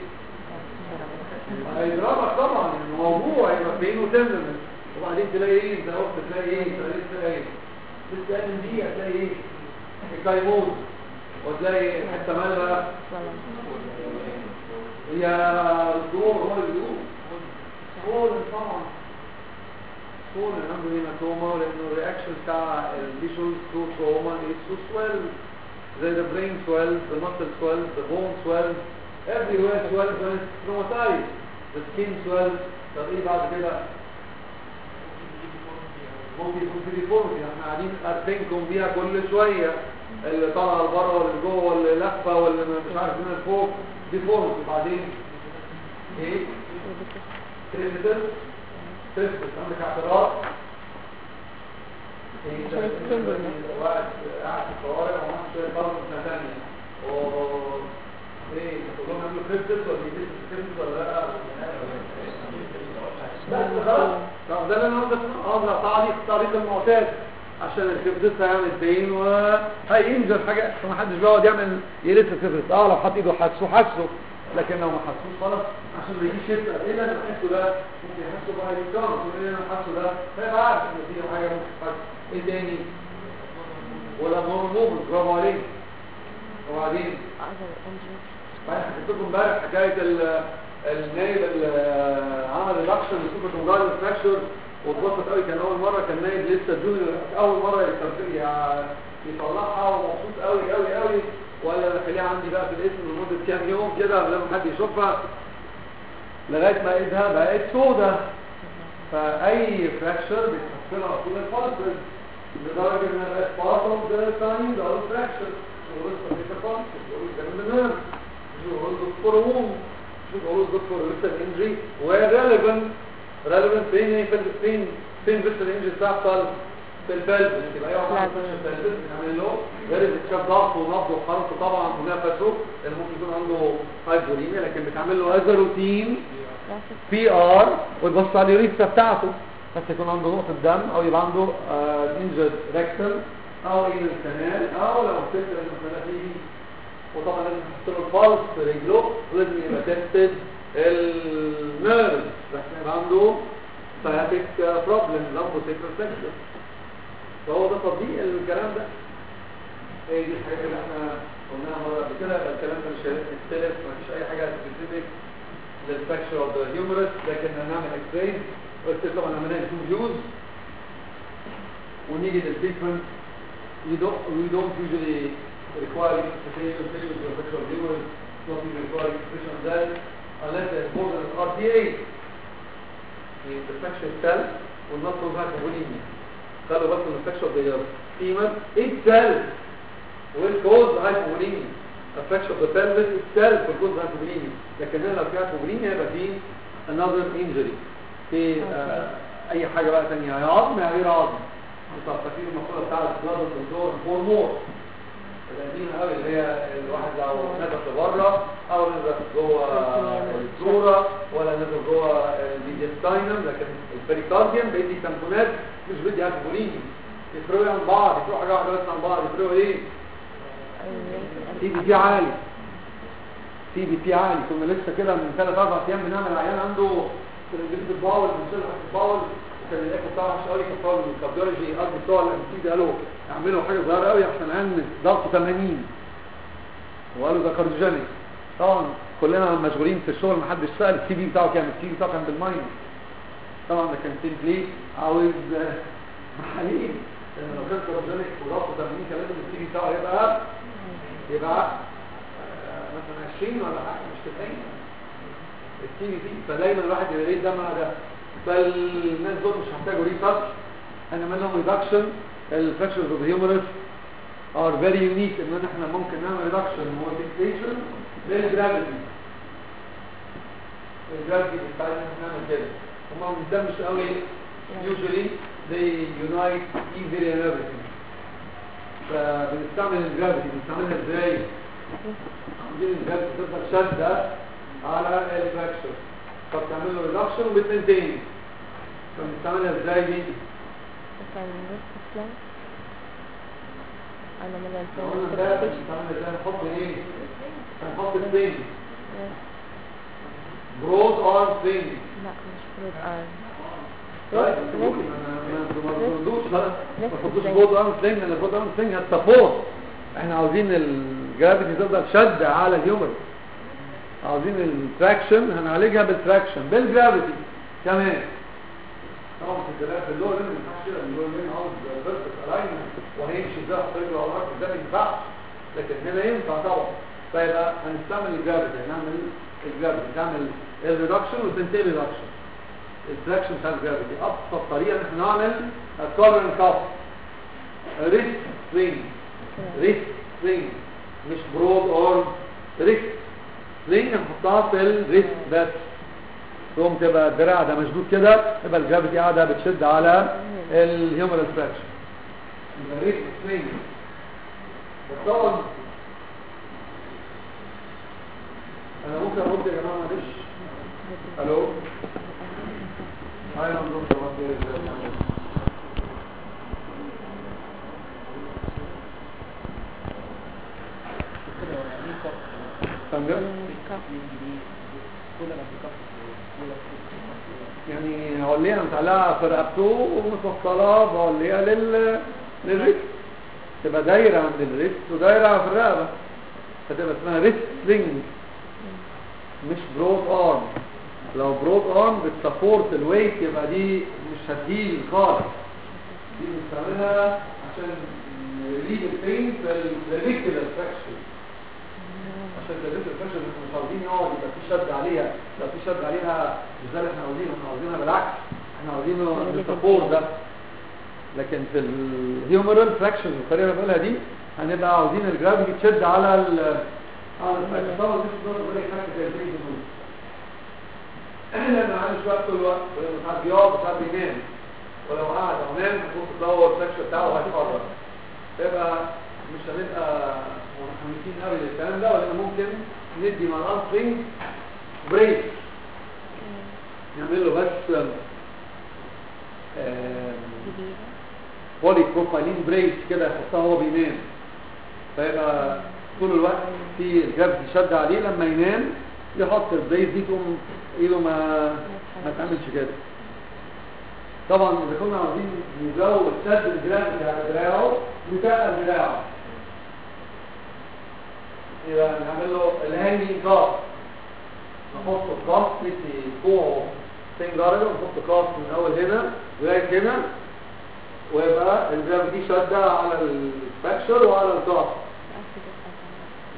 هيضربك طبعا انه موضوع يبقى فين وتملم وبعدين تلاقي ايه انت قلت تلاقي ايه انت لسه ايه لسه قايل دي هتلاقي ايه الكيموز وتلاقي حته مالها هي الدور هو اللي بيقول سول طبعا سول عنده هيماتوما لانه الرياكشن بتاع الليشنز تو تروما از تو سويل زي the brain swells, the muscle swells, the bone swells, everywhere swells when it's traumatized. The skin swells. طب ايه بعد كده؟ ممكن يكون في ديفورمتي احنا قاعدين قارفينكم بيها كل شويه اللي طالعه لبره واللي جوه واللي لفه واللي مش عارف من فوق ديفورمتي وبعدين ايه؟ كريستال كريستال عندك اعتراض
عشان السن
واحد قاعد في الطوارئ ومعاه شويه ضغط سنه ثانيه و ايه كلهم يعملوا كريستال ولا يلبسوا كريستال ولا لا؟ بس خلاص طب ده اللي انا قصدي اه ده تعليق تعليق المعتاد عشان الكبدس هيعمل بين وهينزل حاجه فما حدش بيقعد يعمل يلف الكبدس اه لو حط ايده حاسه حاسه لكن لو ما حسوش خلاص عشان ما يجيش يسال ايه اللي انا حاسه ده ممكن يحسه بقى يتجرس وايه اللي انا حاسه ده فيبقى عارف ان في حاجه ممكن تحس ايه تاني ولا نور موفمنت برافو عليك وبعدين
other injuries
بعدين حكيت لكم امبارح حكايه ال- النايب اللي عمل ريدكشن لسوبر كونجايل فراكشر واتبسط قوي كان اول مره كان نايب لسه جونيور اول مره يسترد- يع- يطلعها ومبسوط قوي قوي قوي ولا انا خليها عندي بقى في الاسم لمده كام يوم كده قبل ما حد يشوفها لغايه ما ايدها بقت سودة فاي فراكشر بيتحصلها طول الفالسز لدرجه انها بقت part of the sign ده الفراكشر شغل الفالسز شغل الجنب شغل دكتور ووم شغل دكتور لسه الانجري وريليفنت ريليفنت فين فين فين فين لسه الانجري بتحصل في البلد يبقى اي واحد عنده البلد بنعمل له غير اكتشاف ضغط ونبض وخرط طبعا ونفسه اللي ممكن يكون عنده هايبوليميا لكن بتعمل له هذا روتين
Traffic
بي ار وتبص على اليوريثرا بتاعته بس يكون عنده نقطة دم او يبقى عنده انجد ريكتم او ايه الكنال او لو فكرة المسألة فيه وطبعا لازم تحط له الفالس في رجله ولازم يبقى تستد النيرف بس يبقى عنده سياتيك بروبلم لامبو سيكرال سكشن فهو ده تطبيق الكلام ده هي دي الحاجات اللي احنا قلناها مرة قبل كده الكلام ده مش هيختلف مفيش اي حاجة سبيسيفيك للفراكشر اوف ذا هيومرس لكن هنعمل اكس راي قلت طبعا عملنا تو فيوز ونيجي للتريتمنت we don't we don't usually require interpretation of the fracture of humerus not even require interpretation of that unless there's more than RTA the fracture itself will not cause hypovolemia خلوا بالكم من الفراكشر of the femur itself will cause hypovolemia a fracture of the pelvis itself will cause hypovolemia لكن هنا لو في hypovolemia يبقى في another injury في آه اي حاجة بقى تانية يا عظم يا غير عظم انتوا فاكرين المقولة بتاعت blood control for more القديمة قوي اللي هي الواحد لو نزل لبره او نزل جوه الصورة ولا نزل جوه الديستاينم لكن البريكارديوم بيدي تمبونات مش بيدي هايبوليميا يفرقوا عن بعض يفرقوا حاجة واحدة بس عن بعض يفرقوا ايه؟ سي بي بي عالي سي بي بي عالي كنا لسه كده من ثلاث اربع ايام بنعمل عيان عنده جلد الباول بنشيل الباول وكان الايكو بتاعه مش قوي كفار من الكارديولوجي قصدي بتوع الانستيزيا قالوا اعملوا حاجه صغيره قوي عشان عن ضغطه 80 وقالوا ده كارديوجينيك طبعا كلنا مشغولين في الشغل ما حدش سال السي بي بتاعه كام السي بي بتاعه كان بالماين طبعا ده كان سيمبلي عاوز محاليل لان لو كان كارديوجينيك وضغطه 80 كان لازم السي بي بتاعه يبقى يبقى آه، مثلا 20 ولا حاجه مش 90 السي بي بي فدايما الواحد يبقى ليه ده مع ده فالناس دول مش هيحتاجوا ريسيرش انما لهم ريدكشن الفراكشرز اوف هيومرس ار فيري يونيك ان احنا ممكن نعمل ريدكشن موديفيكيشن للجرافيتي الجرافيتي بتاعتنا نعمل كده هما ما بنهتمش قوي usually they unite easily and everything فبنستعمل الجرافيتي بنستعملها ازاي؟ عايزين الجرافيتي تفضل شادة على الفراكشر فبتعمل له ريدكشن وبتمنتين فبنستعملها ازاي دي؟
كان نص سلايد انا من
قلنا ده بنستعمل ازاي نحط ايه؟ هنحط سلينج برود ارم سلينج
لا مش برود ارم
طيب
ريست
تقولي ما ما تردوش لا ما
ريست
تحطوش
سلينج.
برود ارم سلينج لان برود ارم سلينج هتسبورت احنا عاوزين الجرافيتي تفضل شد على الهيومر عاوزين التراكشن هنعالجها بالتراكشن بالجرافيتي كمان طبعا في الدراع في اللور ما ينفعش كده اللور لين عاوز فيرتيكال الاينمنت وهيمشي ازاي يحط رجله على الارض ده ما ينفعش لكن هنا ينفع طبعا فيبقى هنستعمل الجرافيتي هنعمل الجرافيتي نعمل الريدكشن وتنتهي ريدكشن التراكشن بتاع الجرافيتي ابسط طريقه ان احنا نعمل الكورن كاف ريست سوينج ريست سوينج مش برود اور ريست سوينج هنحطها في الريست بس تقوم تبقى الدراع ده مشدود كده يبقى الجرافيتي قاعده بتشد على الهيومرال فراكشن يبقى ريست سوينج بس طبعا انا ممكن ارد يا جماعه معلش الو هاي انا دكتور كده
الكف
يعني هوليها متعلقة في رقبته ومتوصلة بوليها لل للريست تبقى دايرة عند الريست ودايرة في الرقبة فتبقى اسمها ريست سلينج مش برود ارم لو برود ارم بتسبورت الويت يبقى دي مش هتهيل خالص دي بنستعملها عشان نريد البين في الريكتيلر فراكشن عشان تدريس الفشل احنا مش عاوزين يقعد يبقى في شد عليها لو في شد عليها مش ده اللي احنا عاوزينه احنا عاوزينها بالعكس احنا عاوزينه السبورت ده لكن في الهيومرال فراكشن الطريقه اللي بقولها دي هنبقى عاوزين الجرافيتي تشد على ال على الفراكشن طبعا مش بنقدر نقول لك حاجه زي البريد احنا لما عامل شويه طول الوقت ساعات بيقعد وساعات بينام ولو قعد او نام ممكن تدور الفراكشن بتاعه هيتحرك يبقى مش هنبقى متحمسين قوي للكلام ده ولا ممكن ندي مع الانسرينج بريك نعمل له بس
كبيرة
بولي بروفايلين بريك كده يحطها وهو بينام فيبقى طول الوقت في الجبس شد عليه لما ينام يحط البريك دي تقوم ايده ما ما تعملش كده طبعا اذا كنا عاوزين نزود شد الجراف بتاع دراعه نتقل دراعه يبقى نعمل له الهانجينج كاف نحط الكاف نتي كوعه سنجارة ونحط كاف من اول هنا لغايه هنا ويبقى الجراف دي شده على الفراكشر وعلى الكاف
أكيد الأذان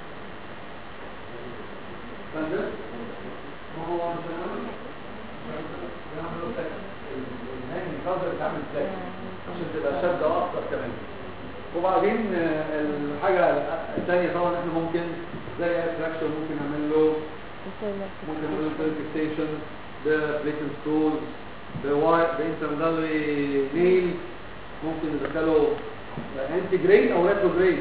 فاهم ما هو عشان نعمل الهانجينج كاف بتعمل ازاي عشان تبقى شده اكتر كمان وبعدين آه، الحاجه الثانيه طبعا احنا ممكن زي الفراكشر ممكن نعمل له ممكن نعمل له فيكسيشن ببليتن سكرولز بوايت بانترمدالري نيل ممكن ندخله انتي جريد او ريترو جريد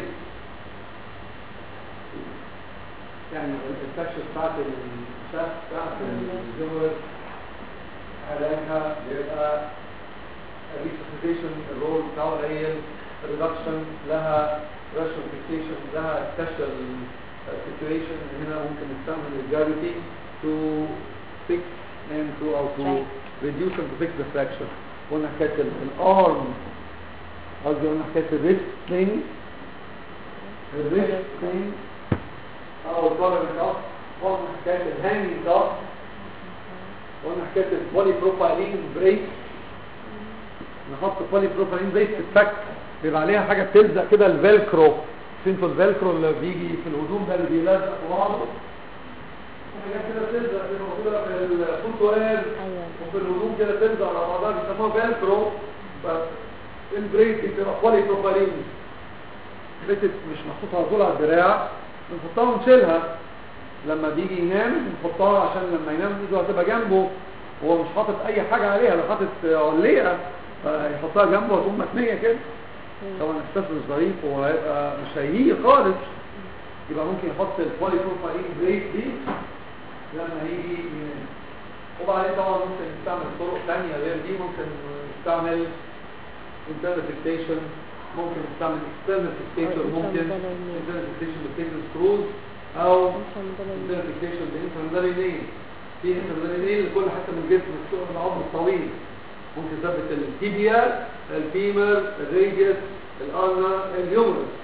يعني الفراكشر بتاعت الشاف بتاعت الجمر علاجها بيبقى ريسوسيتيشن الرول بتاعه قليل ريدكشن لها راشن فيكسيشن لها سبيشال سيتويشن هنا ممكن نستعمل الجرافيتي تو fix and to او to
Right.
reduce and to fix the fraction قلنا حكايه الارم قصدي قلنا حكايه الريست سلينج الريست سلينج او الكورنر كاف قلنا حكايه الهانجنج كاف قلنا حكايه البولي بروفايلين بريك نحط بولي بروفايلين بريك تتفك بيبقى عليها حاجه بتلزق كده الفيلكرو انتوا الفيلكرو اللي بيجي في الهدوم ده اللي بيلزق في بعضه حاجات كده بتلزق اللي موجوده في الفوتوير
أيوة
وفي الهدوم كده تلزق على بعضها بيسموها فيلكرو فالبريك بتبقى بولي بروفايلين بتت مش محطوطه على طول على الدراع بنحطها ونشيلها لما بيجي ينام نحطها عشان لما ينام ايده هتبقى جنبه هو مش حاطط اي حاجه عليها ده حاطط عليه فيحطها جنبه هتقوم متنيه كده طبعا احساس مش ظريف وهيبقى مش هيهيه خالص يبقى ممكن يحط البولي بروفايلين بريك دي لما يجي ينام وبعدين طبعا ممكن نستعمل طرق ثانيه غير دي ممكن نستعمل internal fixation ممكن نستعمل external fixation ممكن internal fixation بالتكن سكروز او internal fixation بالانترنالي نيل في انترنالي نيل لكل حته من الجسم السوق العظم الطويل ممكن تثبت التيبيا الفيمر الريديوس الارنا اليومرس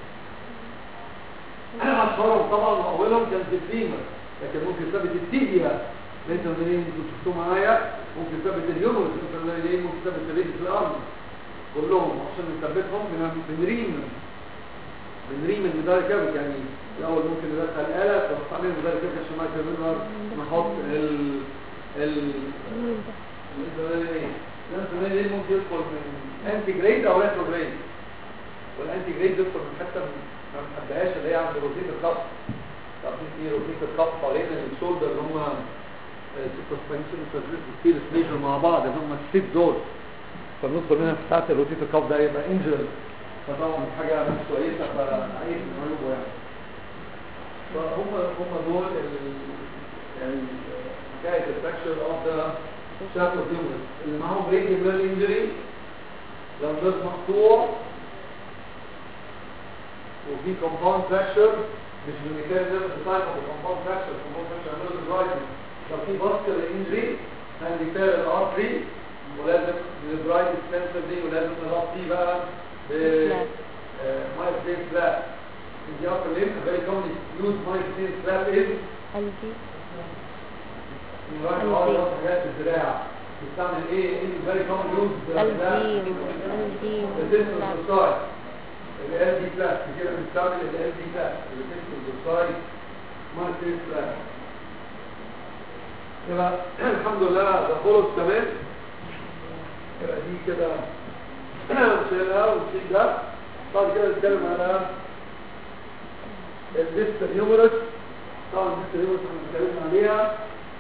اشهرهم طبعا واولهم كان في الفيمر لكن ممكن تثبت التيبيا الانترنالي نيل انتوا شفتوه معايا ممكن تثبت اليومرس الانترنالي نيل ممكن تثبت الريديوس الارنا كلهم عشان نثبتهم بن- بنريم بنريم المدار كابك يعني الاول ممكن ندخل آلة ونستعمل المدار كابك عشان ما يكملنا نحط ال ال الانسولين ممكن يدخل من انتي جريد او ريترو جريد والانتي جريد يدخل من حته ما بنحبهاش اللي هي عند روتيت الكف طب في روتيت الكف حوالين الشولدر اللي هم سسبنشن وسبيل ميجر مع بعض اللي هم السيت دول فبندخل منها في ساعه الروتيت الكف ده يبقى انجل فطبعا حاجه مش كويسه فعايز نعالجه يعني فهم هم دول ال- ال- حكايه الفراكشر اوف ذا شاف هيومرس اللي معاهم بريك ميل انجري لو ده مقطوع وفي كومباوند فراكشر مش بالمثال ده في تايم اوف كومباوند فراكشر كومباوند فراكشر عملوا درايفنج لو في باسكر انجري هنريبير الار 3 ولازم البرايت سنسور دي ولازم نغطيه بقى ب ماي ستين سلاب in the upper limb, a very commonly used my stain slab is
قلبي
in right all those حاجات الزراعة بيستعمل ايه ايه very common use
قلبي قلبي
resistance oxide ال LD flat كده بنستعمل ال LD flat resistance oxide my stain slab يبقى الحمد لله ده خلص تمام يبقى دي كده نشيلها ونشيل ده بعد كده نتكلم على الليست الهيومرس طبعا الليست الهيومرس احنا اتكلمنا عليها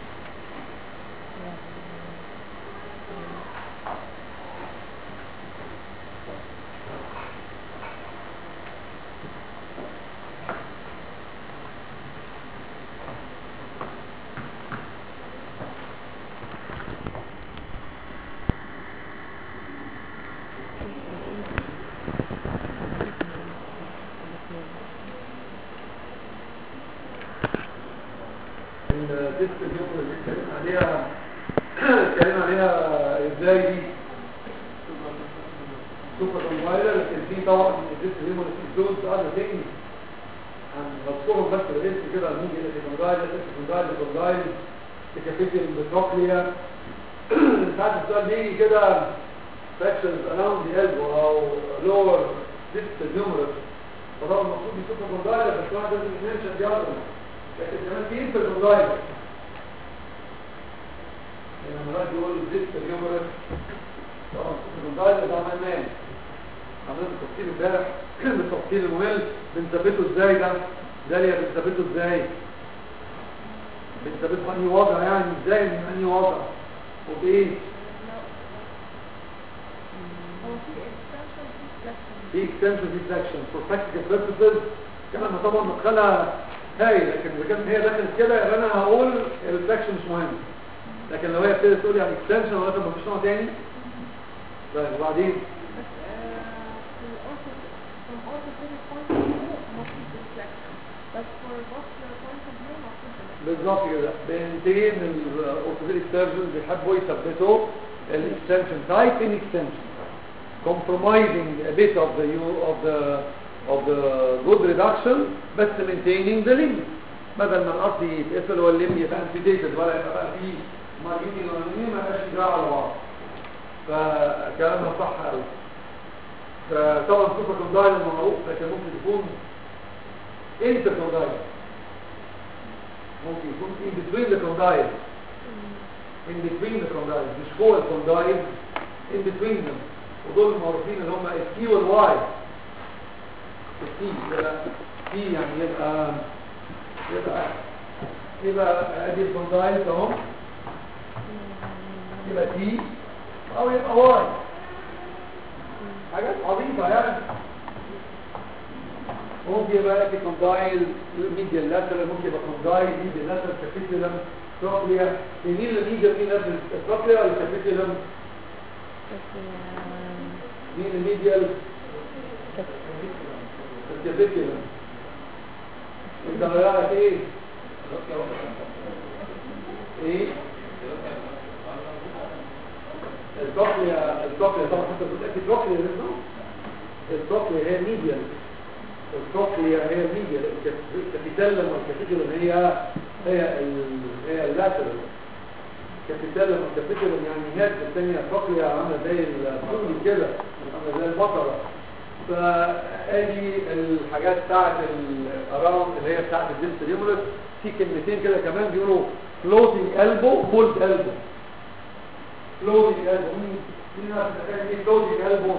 الليست الهيومرس اللي اتكلمنا عليها اتكلمنا عليها ازاي دي سوبر كومبايلر لكن في طبعا الليست الهيومرس includes other things هنذكرهم بس بالاسم كده ممكن الكوندايل الكوندايل الكوندايل تكافيتي البتروكليا ساعات السؤال بيجي كده fractions around the elbow او lower distal humerus فطبعا المفروض يشوف الكوندايل بس واحد لازم يمنشن دي اصلا لكن كمان في انتركوندايل لما الواحد يقول distal humerus طبعا الكوندايل ده عملناه عملنا التفصيل امبارح التفصيل المهم بنثبته ازاي ده ده اللي بنثبته ازاي بنثبته في انهي وضع يعني ازاي من انهي وضع وبايه في extension deflection for practical purposes كان لما طبعا مدخلها هاي لكن اذا كانت هي دخلت كده يبقى انا هقول الريفلكشن مش مهم لكن لو هي ابتدت تقول يعني extension ولا مفيش نوع تاني طيب وبعدين بالظبط كده بنتين الاورثوبيديك سيرجن بيحبوا يثبتوا الاكستنشن تايب ان اكستنشن compromising a bit of the u- of the of the good reduction بس maintaining the limb بدل ما القصد يتقفل واللم يبقى amputated ولا يبقى بقى فيه مارجيني ولا ما يبقاش يدعى على بعض فكلامها صح قوي فطبعا سوبر كوندايل معروف لكن ممكن يكون انتر كوندايل ممكن يكون in between the condyle in between the condyle مش فوق الكوندايل in between them ودول المعروفين اللي هم التي والواي التي يبقى تي يعني يبقى يبقى يبقى ادي الكوندايل اهو يبقى تي او يبقى واي حاجات عظيمة يعني ممكن يبقى في كوندايل ميديال لاترال ممكن يبقى كوندايل ميديال لاترال كابيتولم تروكليا مين اللي ميديال مين لاترال التروكليا ولا الكابيتولم مين الميديال الكابيتولم انت غيرت ايه ايه التروكليا التروكليا طبعا انت بتقول اكيد تروكليا لازم التروكليا هي ميديال التروكليا هي الميديا الكابيتالم والكابيتولم هي هي ال... هي اللاترال كابيتالم والكابيتولم يعني هناك الثانيه التروكليا عامله زي الفول كده عامله زي البقره فادي الحاجات بتاعت الاراوند اللي هي بتاعت الدنس اليومرس في كلمتين كده كمان بيقولوا فلوتنج البو بولد البو فلوتنج البو مين مين عارف ايه فلوتنج البو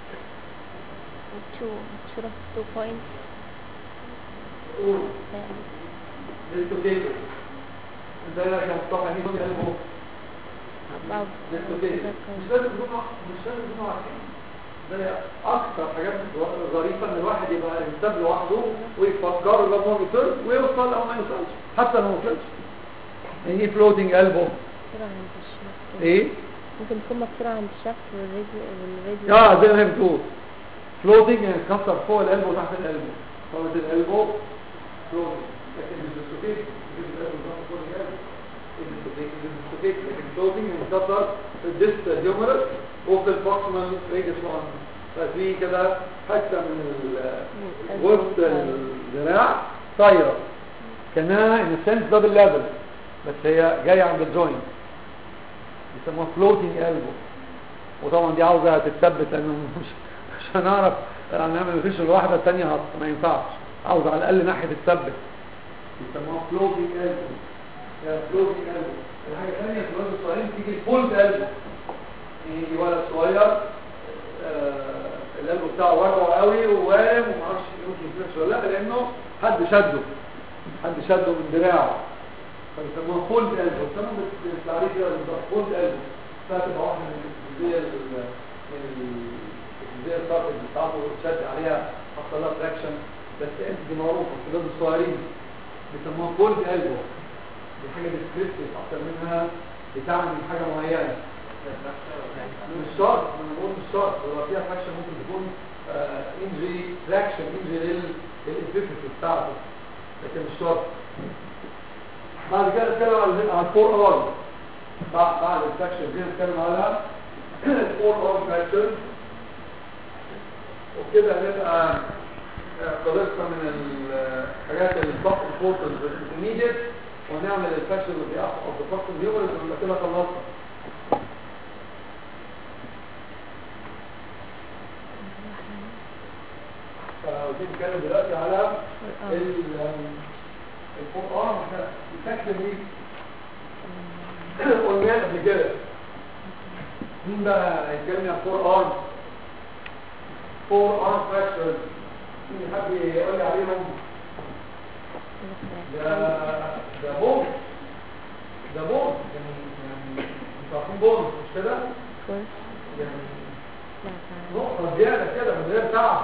two should have two points
قول
then
للتوتيبل انت هنا كان مصطفى مين فلوتنج البو
above
للتوتيبل مش لازم تكونوا مش لازم تكونوا عارفين ده اكتر حاجات ظريفه ان الواحد يبقى ينساب لوحده ويفكر لما هو يوصل ويوصل او ما يوصلش حتى لو ما وصلش يعني ايه فلوتنج البو
مكسورة عند الشفت
ايه
ممكن تكون مكسورة عند الشفت والرجل والرجل
اه زي ما هي بتقول فلوتنج يعني تكسر فوق القلب وتحت القلب طبعا القلب كلوزنج لكن الديستوفيت الديستوفيت لكن كلوزنج منتظر في الديست هيومرس وفي البروكسيمال ريدس 1 ففي كده حته من ال- وسط الذراع طايره كانها ان سنس دبل ليفل بس هي جايه عند الجوينت بيسموها فلوتنج البو وطبعا دي عاوزه تتثبت لانه مش مش هنعرف نعمل فيش الواحده الثانيه هت- ما ينفعش عاوز على الاقل ناحيه تتثبت بيسموها فلوتنج البو فلوتنج البو الحاجه الثانيه في الولد الصغيرين تيجي الفولد البو يجي ولد صغير آه، القلب بتاعه وجعه قوي ووارم ومعرفش يمكن يفلش ولا لا لانه حد شده حد شده من دراعه فبيسموها فولد قلب بيسموها بالتعريف كده بالظبط فولد قلب فتبقى واحده من الجزئيه ال- ال- الجزئيه الصعبه اللي بتاعته شد عليها حصل لها تراكشن بس انت دي معروفه في الولاد الصغيرين بيسموها فولد قلب دي حاجه ديسكريبتيف اكتر منها بتعني حاجه معينه مش شرط انا بقول مش شرط هو فيها فاكشن ممكن تكون انجري تراكشن انجري للانفيكسيتي بتاعته لكن مش شرط بعد كده نتكلم على على الفور ارم بعد بعد الفاكشن دي نتكلم على الفور ارم فاكشن وبكده هنبقى خلصنا من الحاجات اللي بتبقى امبورتنت انترميديت ونعمل الفاكشن اللي اوف ذا فاكشن هيومرز ونبقى كده خلصنا فعاوزين نتكلم دلوقتي على القرآن احنا بنتكلم ايه؟ قلنا قبل كده مين بقى هيتكلم عن القرآن؟ فور ارم فراكشرز مين حد يقول لي عليهم؟ ده ده بون ده بون يعني يعني انتوا عارفين بون مش كده؟
كويس
يعني
لا تعالى.
نقطة زيادة كده من غير تعب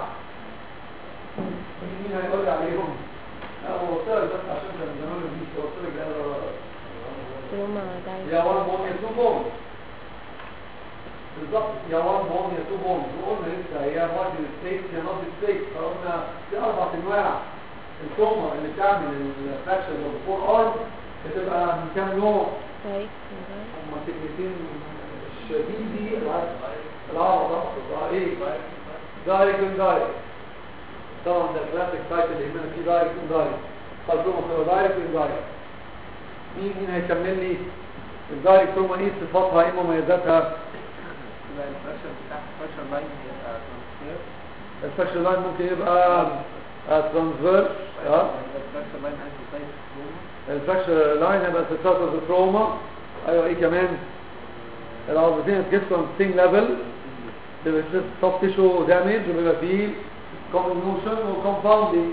مين هيقول لي عليهم؟ هو قلت لك بس عشان كان زمان الجيش قلت لك ده
يوم دايس
يا وان بون يا تو بون بالظبط يا وان بون يا تو بون وقلنا لسه هي ماركت ستيت يا نوت ستيت فقلنا في اربع انواع التومه اللي بتعمل الفراكشن اوف فور ارم بتبقى من كام نوع
دايس
هما كلمتين شديدي العرب ده ايه دايركت دايركت طبعا ده كلاسيك تايتل اللي يهمنا فيه دايركت دايركت خلصوهم هو دايركت دايركت مين مين هيكمل لي الدايركت ثم ايه صفاتها ايه مميزاتها
الفرشة بتاع الفرشة لاين يبقى ترانسفير
الفاكشن لاين ممكن يبقى ترانسفيرس اه
الفرشة لاين عايز يسيب الروم
الفاكشن لاين هيبقى سيتاسس التروما ايوه ايه كمان العضلتين هتجيبهم ستين ليفل تبقى سوفت تيشو دامج وبيبقى فيه كومبنوشن وكومباوندينج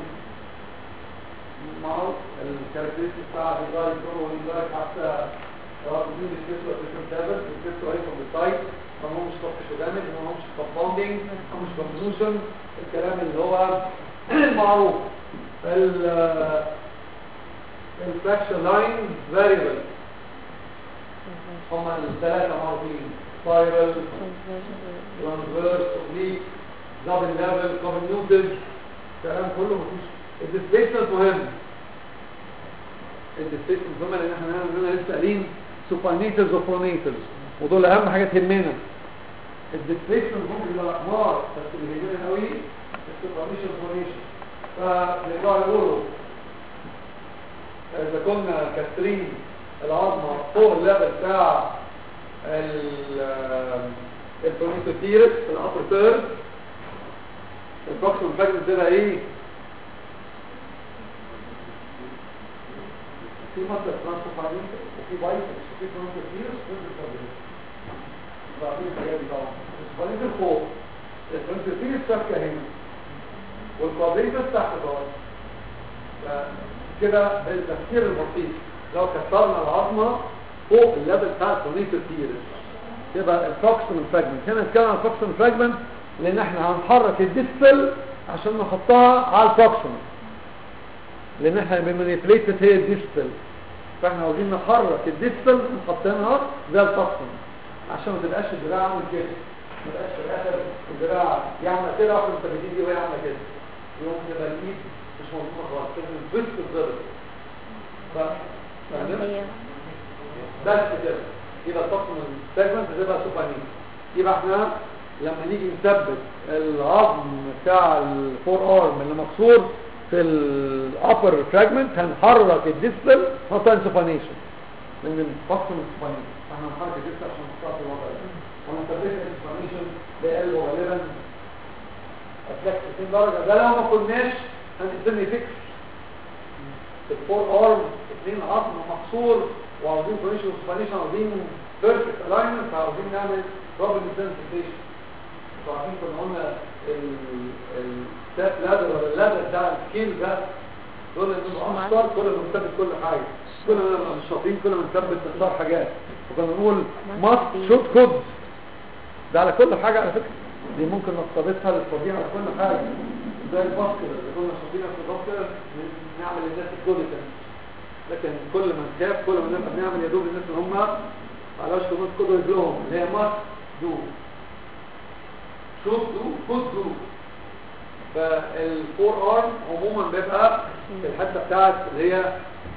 معروف الكاركترستيك بتاع الدايت والدايت حتى العضلتين بيتكسروا ديفرنت ليفلز بيتكسروا ايه فروم ذا سايد ما همش سوفت تيشو دامج ما همش كومباوندينج ما همش كومبنوشن الكلام اللي هو معروف ال الفراكشن لاين فاريبل هما الثلاثة معروفين سبايرال ترانسفيرس اوبليك دبل ليفل كومنيوتد الكلام كله مفيش الديسبيسمنت مهم الديسبيسمنت مهم لان احنا عندنا لسه قايلين سوباينيترز وفرونيترز ودول اهم حاجات تهمنا الديسبيسمنت ممكن يبقى احمر بس اللي يهمنا قوي السوباينيشن فورميشن فنرجع يقولوا اذا كنا كاسرين العظمه فوق الليفل بتاع البرونيتوتيرس في الابر ثيرد البروكسيمال فاجمنت تبقى ايه في مصدر ترانسفورميشن وفي بايت وفي برونيتوتيرس وفي برونيتوتيرس بعدين الحاجات دي طبعا البرونيتوتيرس فوق البرونيتوتيرس ساكته هنا والكوادريتس تحت طبعا كده التفكير البسيط لو كسرنا العظمه فوق الليفل بتاع البرونيتوتيرس يبقى البروكسيمال فراجمنت هنا نتكلم عن البروكسيمال فراجمنت لان احنا هنحرك الديستل عشان نحطها على البروكسيمال لان احنا بمانيبيليتد هي الديستل فاحنا عاوزين نحرك الديستل ونحطينها زي البروكسيمال عشان ما تبقاش الدراع عامل كده ما تبقاش في الاخر الدراع يعمل كده واحنا مثبتين دي وهي عامله كده يقوم تبقى الايد مش مظبوطه خالص لازم التويست تتظبط ف فاهمين؟
هي
بس كده يبقى السبلمنت سيجمنت هتبقى سوبانين يبقى احنا لما نيجي نثبت العظم بتاع الفور ارم اللي مكسور في الابر فراجمنت هنحرك الديسبل نحطها سوبانيشن لان الفصل من سوبانين احنا هنحرك الديسبل عشان نحطها في الوضع ده ونثبتها السوبانيشن بقلبه غالبا افلاكس 60 درجه ده لو ما كناش هنقدر فيكس الفور ارم اثنين عظم مكسور وعاوزين كونيشن وسبانيشن عاوزين بيرفكت الاينمنت فعاوزين نعمل بروبلم سنسيتيشن انتوا عارفين كنا قلنا الستاب لادر ولا اللادر بتاع السكيل ده دول اللي بيبقوا اكتر كل ما نثبت كل حاجه كل ما نبقى مش شاطرين كل ما نثبت اكتر حاجات وكنا نقول ماست شوت كود ده على كل حاجه على فكره دي ممكن نستضيفها للطبيعه على كل حاجه زي الباسكر اللي كنا شاطرين في الباسكر نعمل الناس الجوديتنس لكن كل ما نخاف كل ما نبقى بنعمل يا دوب الناس اللي هم على وشك الناس كله رجلهم اللي هي ماست دو شوت دو كود دو فالفور ارم عموما بيبقى في الحته بتاعت اللي هي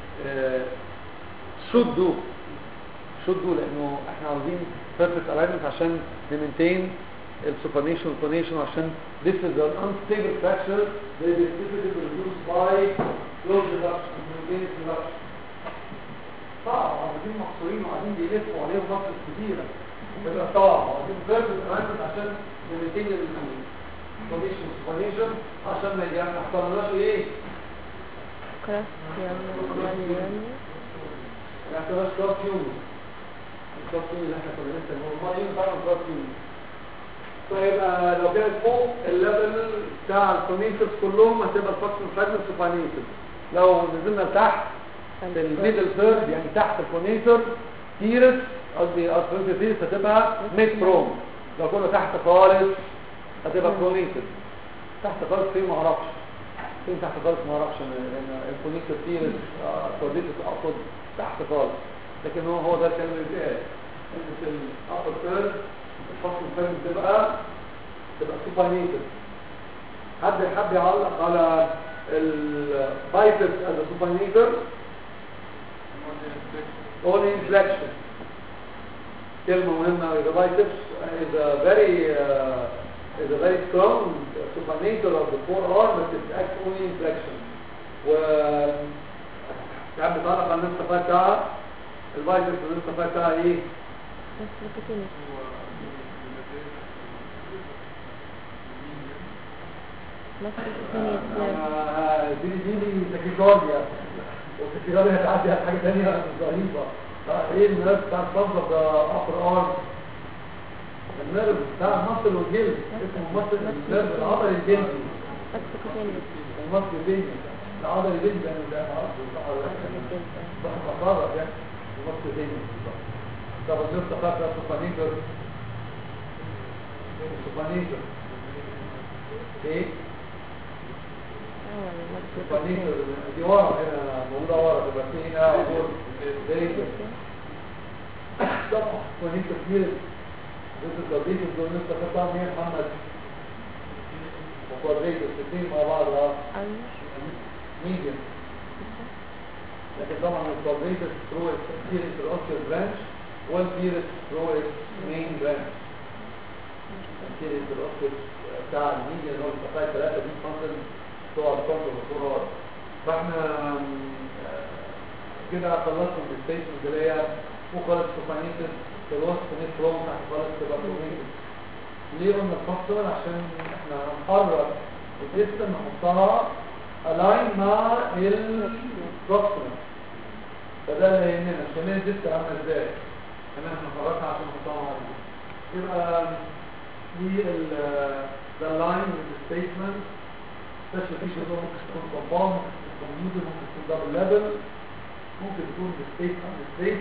شوت دو شوت دو لانه احنا عاوزين بيرفكت الاينمنت عشان نمنتين السوبرنيشن والتونيشن عشان this is an unstable fracture that is typically produced by close reduction homogeneous reduction صعب عاوزين مقصورين وقاعدين بيلفوا عليهم مصر كتيرة بيبقى صعب عاوزين بيرفكت الاينمنت عشان نمنتين التونيشن والسوبرنيشن عشان ما يحصلناش ايه
كراس يلا يلا
ما يحصلناش كراس يوم الكراس يوم اللي احنا كنا لسه بنقول ما ينفع كراس يوم فيبقى لو كانت فوق الليفل بتاع الكونيترز كلهم هتبقى الفاكشن فراجمنت سوبانيتر لو نزلنا لتحت في الميدل ثيرد يعني تحت الكونيتر تيرس قصدي ارثروز تيرس هتبقى ميد بروم لو كنا تحت خالص هتبقى كونيتر تحت خالص فين ما اعرفش فين تحت خالص ما اعرفش لان الكونيتر تيرس ارثروز اقصد تحت خالص لكن هو هو ده الكلام اللي بيتقال ان في الابر ثيرد الفصل الثاني تبقى تبقى سوبانيتد حد حد يعلق على البايتس از سوبانيتر اون انفلكشن كلمة مهمة the biceps is a very uh, is a very strong supinator of the forearm but it acts only in flexion و يعني بتعرف عن النسخة بتاعها البايسبس النسخة بتاعها ايه؟
بس لكتني بس لكتني
آه، دي دي دي تكيكارديا والتكيكارديا هتعدي على حاجه ثانيه ضعيفه آه، ايه النيرف بتاع الصدر ده ابر ارم النيرف بتاع المصل والجلد اسمه مصل النيرف العضلي الجلدي
بس لكتني
المصل الجلدي العضلي الجلدي يعني ده ضخم مقرر يعني المصل الجلدي طب النيرف تفكر سوبانيتر سوبانيتر ايه سوبانيتر دي ورا هنا موجودة ورا تبقى في هنا عبور زي كده طبعا سوبانيتر كتير بس الكورديتر دول لسه قطع مين محمد وكورديتر الاثنين مع بعض اه ميديم لكن طبعا الكورديتر ثرو كتير الانتروسيال برانش والبيرس ثرو مين برانش كتير الانتروسيال بتاع الميديا اللي هو الصفحه 3 دي فانكشن بتوع الكونتر والكورار فاحنا آه، كده خلصنا من الستيشن اللي هي فوق خالص سوبانيتس في الوسط نيت فلوم تحت خالص تبقى بروميتس ليه قلنا نفصل عشان احنا هنحرك السيستم نحطها الاين مع البروكسيمال فده اللي يهمنا عشان هي الديسك عامله ازاي احنا هنحركها عشان نحطها مع بعض. يبقى دي ال ده اللاين والديسبيسمنت سبيشال فيشن ده ممكن تكون كومباوند ممكن تكون ميدل ممكن تكون دبل ليفل ممكن تكون ديسبيس عن ديسبيس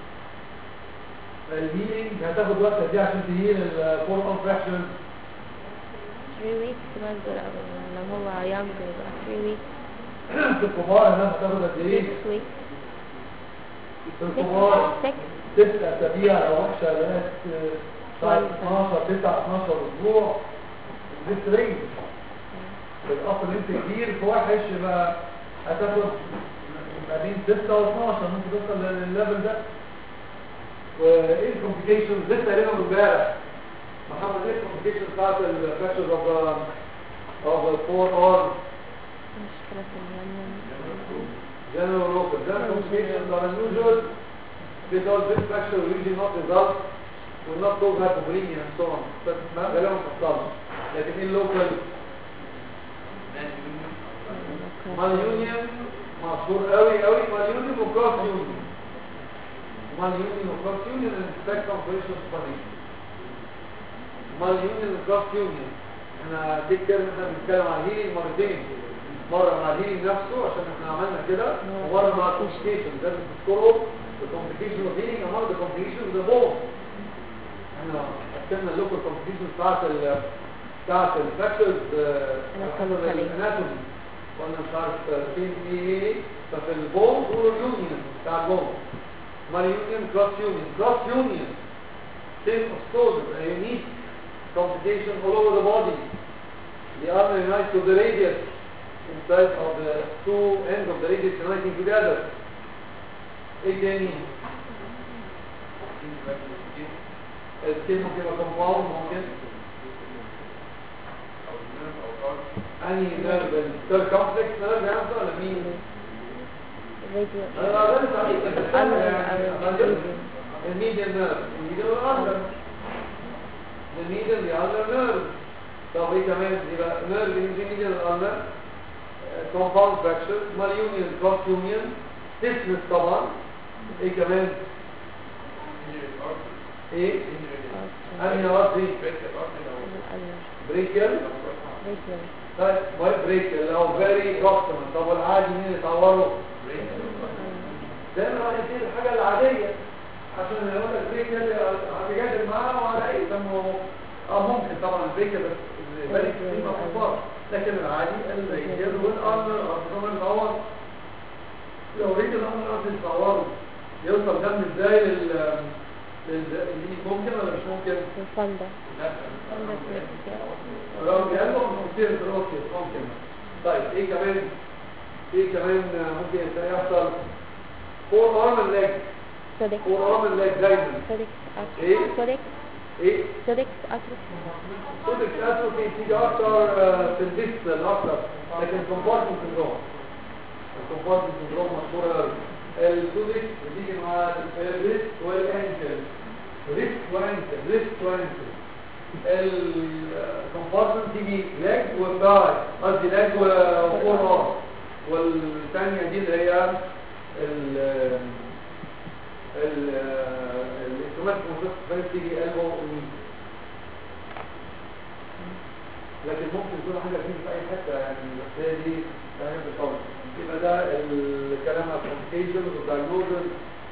الهيلينج هتاخد وقت قد ايه عشان تهيل الفور اون فراكشن
3 weeks برضه لو لو هو young يبقى 3 weeks
في الكبار هنا هتاخد قد ايه
6 weeks
في الكبار
6
ست اسابيع لو وحشه لغايه ساعه 12 9 12 اسبوع دي رينج الاصل انت كبير فوحش يبقى هتاخد ما بين 6 و 12 ممكن توصل للليفل ده وايه الكومبليكيشنز لسه قايلينهم امبارح محمد ايه الكومبليكيشنز بتاعت الفراكشرز اوف اوف 4 ار
مشكلة في اليمن
general local general complications are unusual because this fracture will usually not result will not cause hypovolemia and so on بس ما غالبا ما بتحصلش لكن ايه اللوكال مال يونيون مشهور قوي قوي مال يونيون وكروس يونيون مال يونيون وكروس يونيون and spec compression spinning مال يونيون وكروس يونيون احنا دي كده احنا بنتكلم عن هيلينج مرتين مرة مع الهيلينج نفسه عشان احنا عملنا كده ومرة مع الكومبليكيشن لازم تذكروا الكومبليكيشن اوف هيلينج among the complications of the bone احنا قسمنا لكم الكومبليكيشن بتاعت ال بتاعت الفاكتورز
Anatomically.
الاناتومي قلنا مش عارف فين ايه ايه ففي البون قولوا اليونيون بتاع البون مال يونيون كروس يونيون كروس يونيون same osteosis a unique complication all over the body the arm unites to the radius inside of the two ends of the radius uniting together ايه تاني السكين ممكن يبقى compound ممكن انهي نيرف الثيرد كومبلكس نيرف يعني مثلا ولا مين؟
فيديو
انا غلطت عليك بس
الأمر
يعني
أو
غلطت. الميديان نيرف الميديان والاندر الميديان والاندر نيرف طب ايه كمان يبقى نيرف يمشي ميديان والاندر كومباوند فراكشر مال يونيون كروس يونيون تسمس طبعا ايه كمان ايه انهي ارضي بريكل
فيديو
طيب وايت بريكل لو فيري بروكسيمال طب والعادي مين يتعوره ده انا راح يصير الحاجه العاديه عشان يقول لك بريكل هتجادل معاه وعلى ايه طب ما هو اه ممكن طبعا البريكل بس بالك في مخصوصات لكن العادي البريكل والارض الارض يتعور لو ريت الامر الارض يتعوره يوصل دم ازاي لل لل ممكن ولا مش ممكن؟
الفندق فندق
لو بيقلبه ممكن ممكن ممكن طيب ايه كمان ايه كمان ممكن يحصل فور ارم ليج
سودك
فور ارم ليج دايما
سودك
إيه؟
سودك
ايه
سودك أترك
صوتك اتروفي تيجي اكتر آه، في الديسبل اكتر لكن كومبارتمنت سندروم الكومبارتمنت سندروم مشهور قوي السودك بتيجي مع الريست والانكل ريست وانكل ريست وانكل الكومبارتمنت تيجي لاج وباي قصدي لاج وفور ار والثانيه دي اللي هي ال ال الانترومات المفروض تيجي قلبه ومين لكن ممكن تكون حاجه فيه في اي حته يعني بس هي دي حاجه بالطبع يبقى ده الكلام على الكومبليكيشنز والدايجنوزز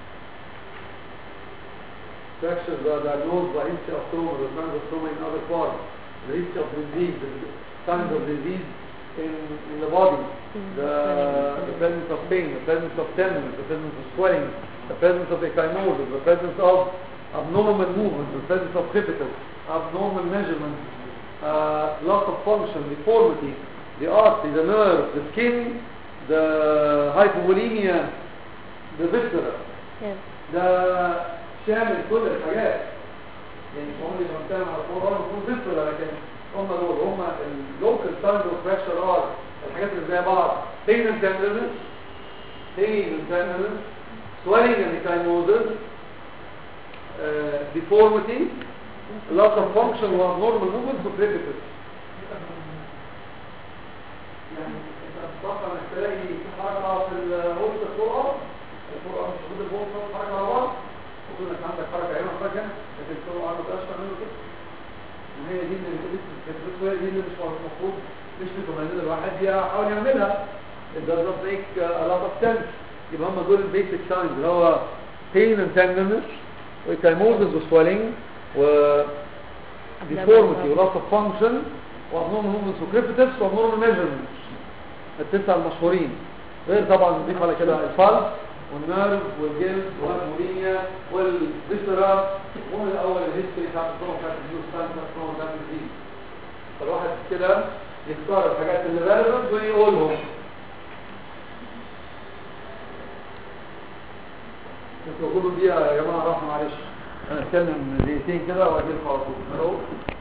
fractures are diagnosed by history of trauma, the signs of trauma in other parts, the history of disease, the signs of disease in, in the body, the, the presence of pain, the presence of tenderness, the presence of swelling, the presence of ecchymosis, the presence of abnormal movements, the presence of crepitus, abnormal measurements, uh, loss of function, deformity, the artery, the nerve, the skin, the hypovolemia, the viscera.
yes
ده شامل كل الحاجات يعني مش هم اللي بنتكلم على القرآن يكون فيستولا لكن هم دول هم اللوكال ساينز اوف فريكشر ار الحاجات اللي زي بعض pain and tenderness pain and tenderness swelling and ecchymosis uh, deformity loss of function وabnormal movements وcrepitus يعني انت تتوقع انك تلاقي حركه في وسط القرآن القرآن مش موجود البوم حركه على بعض المفروض انك عندك حركه هنا وحركه هنا لكن القرآن ما تقدرش تعمله كده وهي دي اللي بتدرس دي اللي مش المفروض مش بتميز الواحد يحاول يعملها it does not make uh, a lot of sense يبقى هم دول البيسك ساينز اللي هو pain and tenderness وكايموزز وسويلنج و deformity و loss of function وabnormal movements وكريبتس وabnormal measurements التسعة المشهورين غير طبعا نضيف على كده الفالس والنيرف والجلد والمولينيا والفيسرا ومن الاول الهيستوري بتاعت الصوم بتاعت الفيوس بتاعت الصوم بتاعت الدين فالواحد كده يختار الحاجات اللي ريليفنت ويقولهم انتوا كلوا دي يا جماعه راح معلش انا اتكلم دقيقتين كده واجي لكم على طول أهو.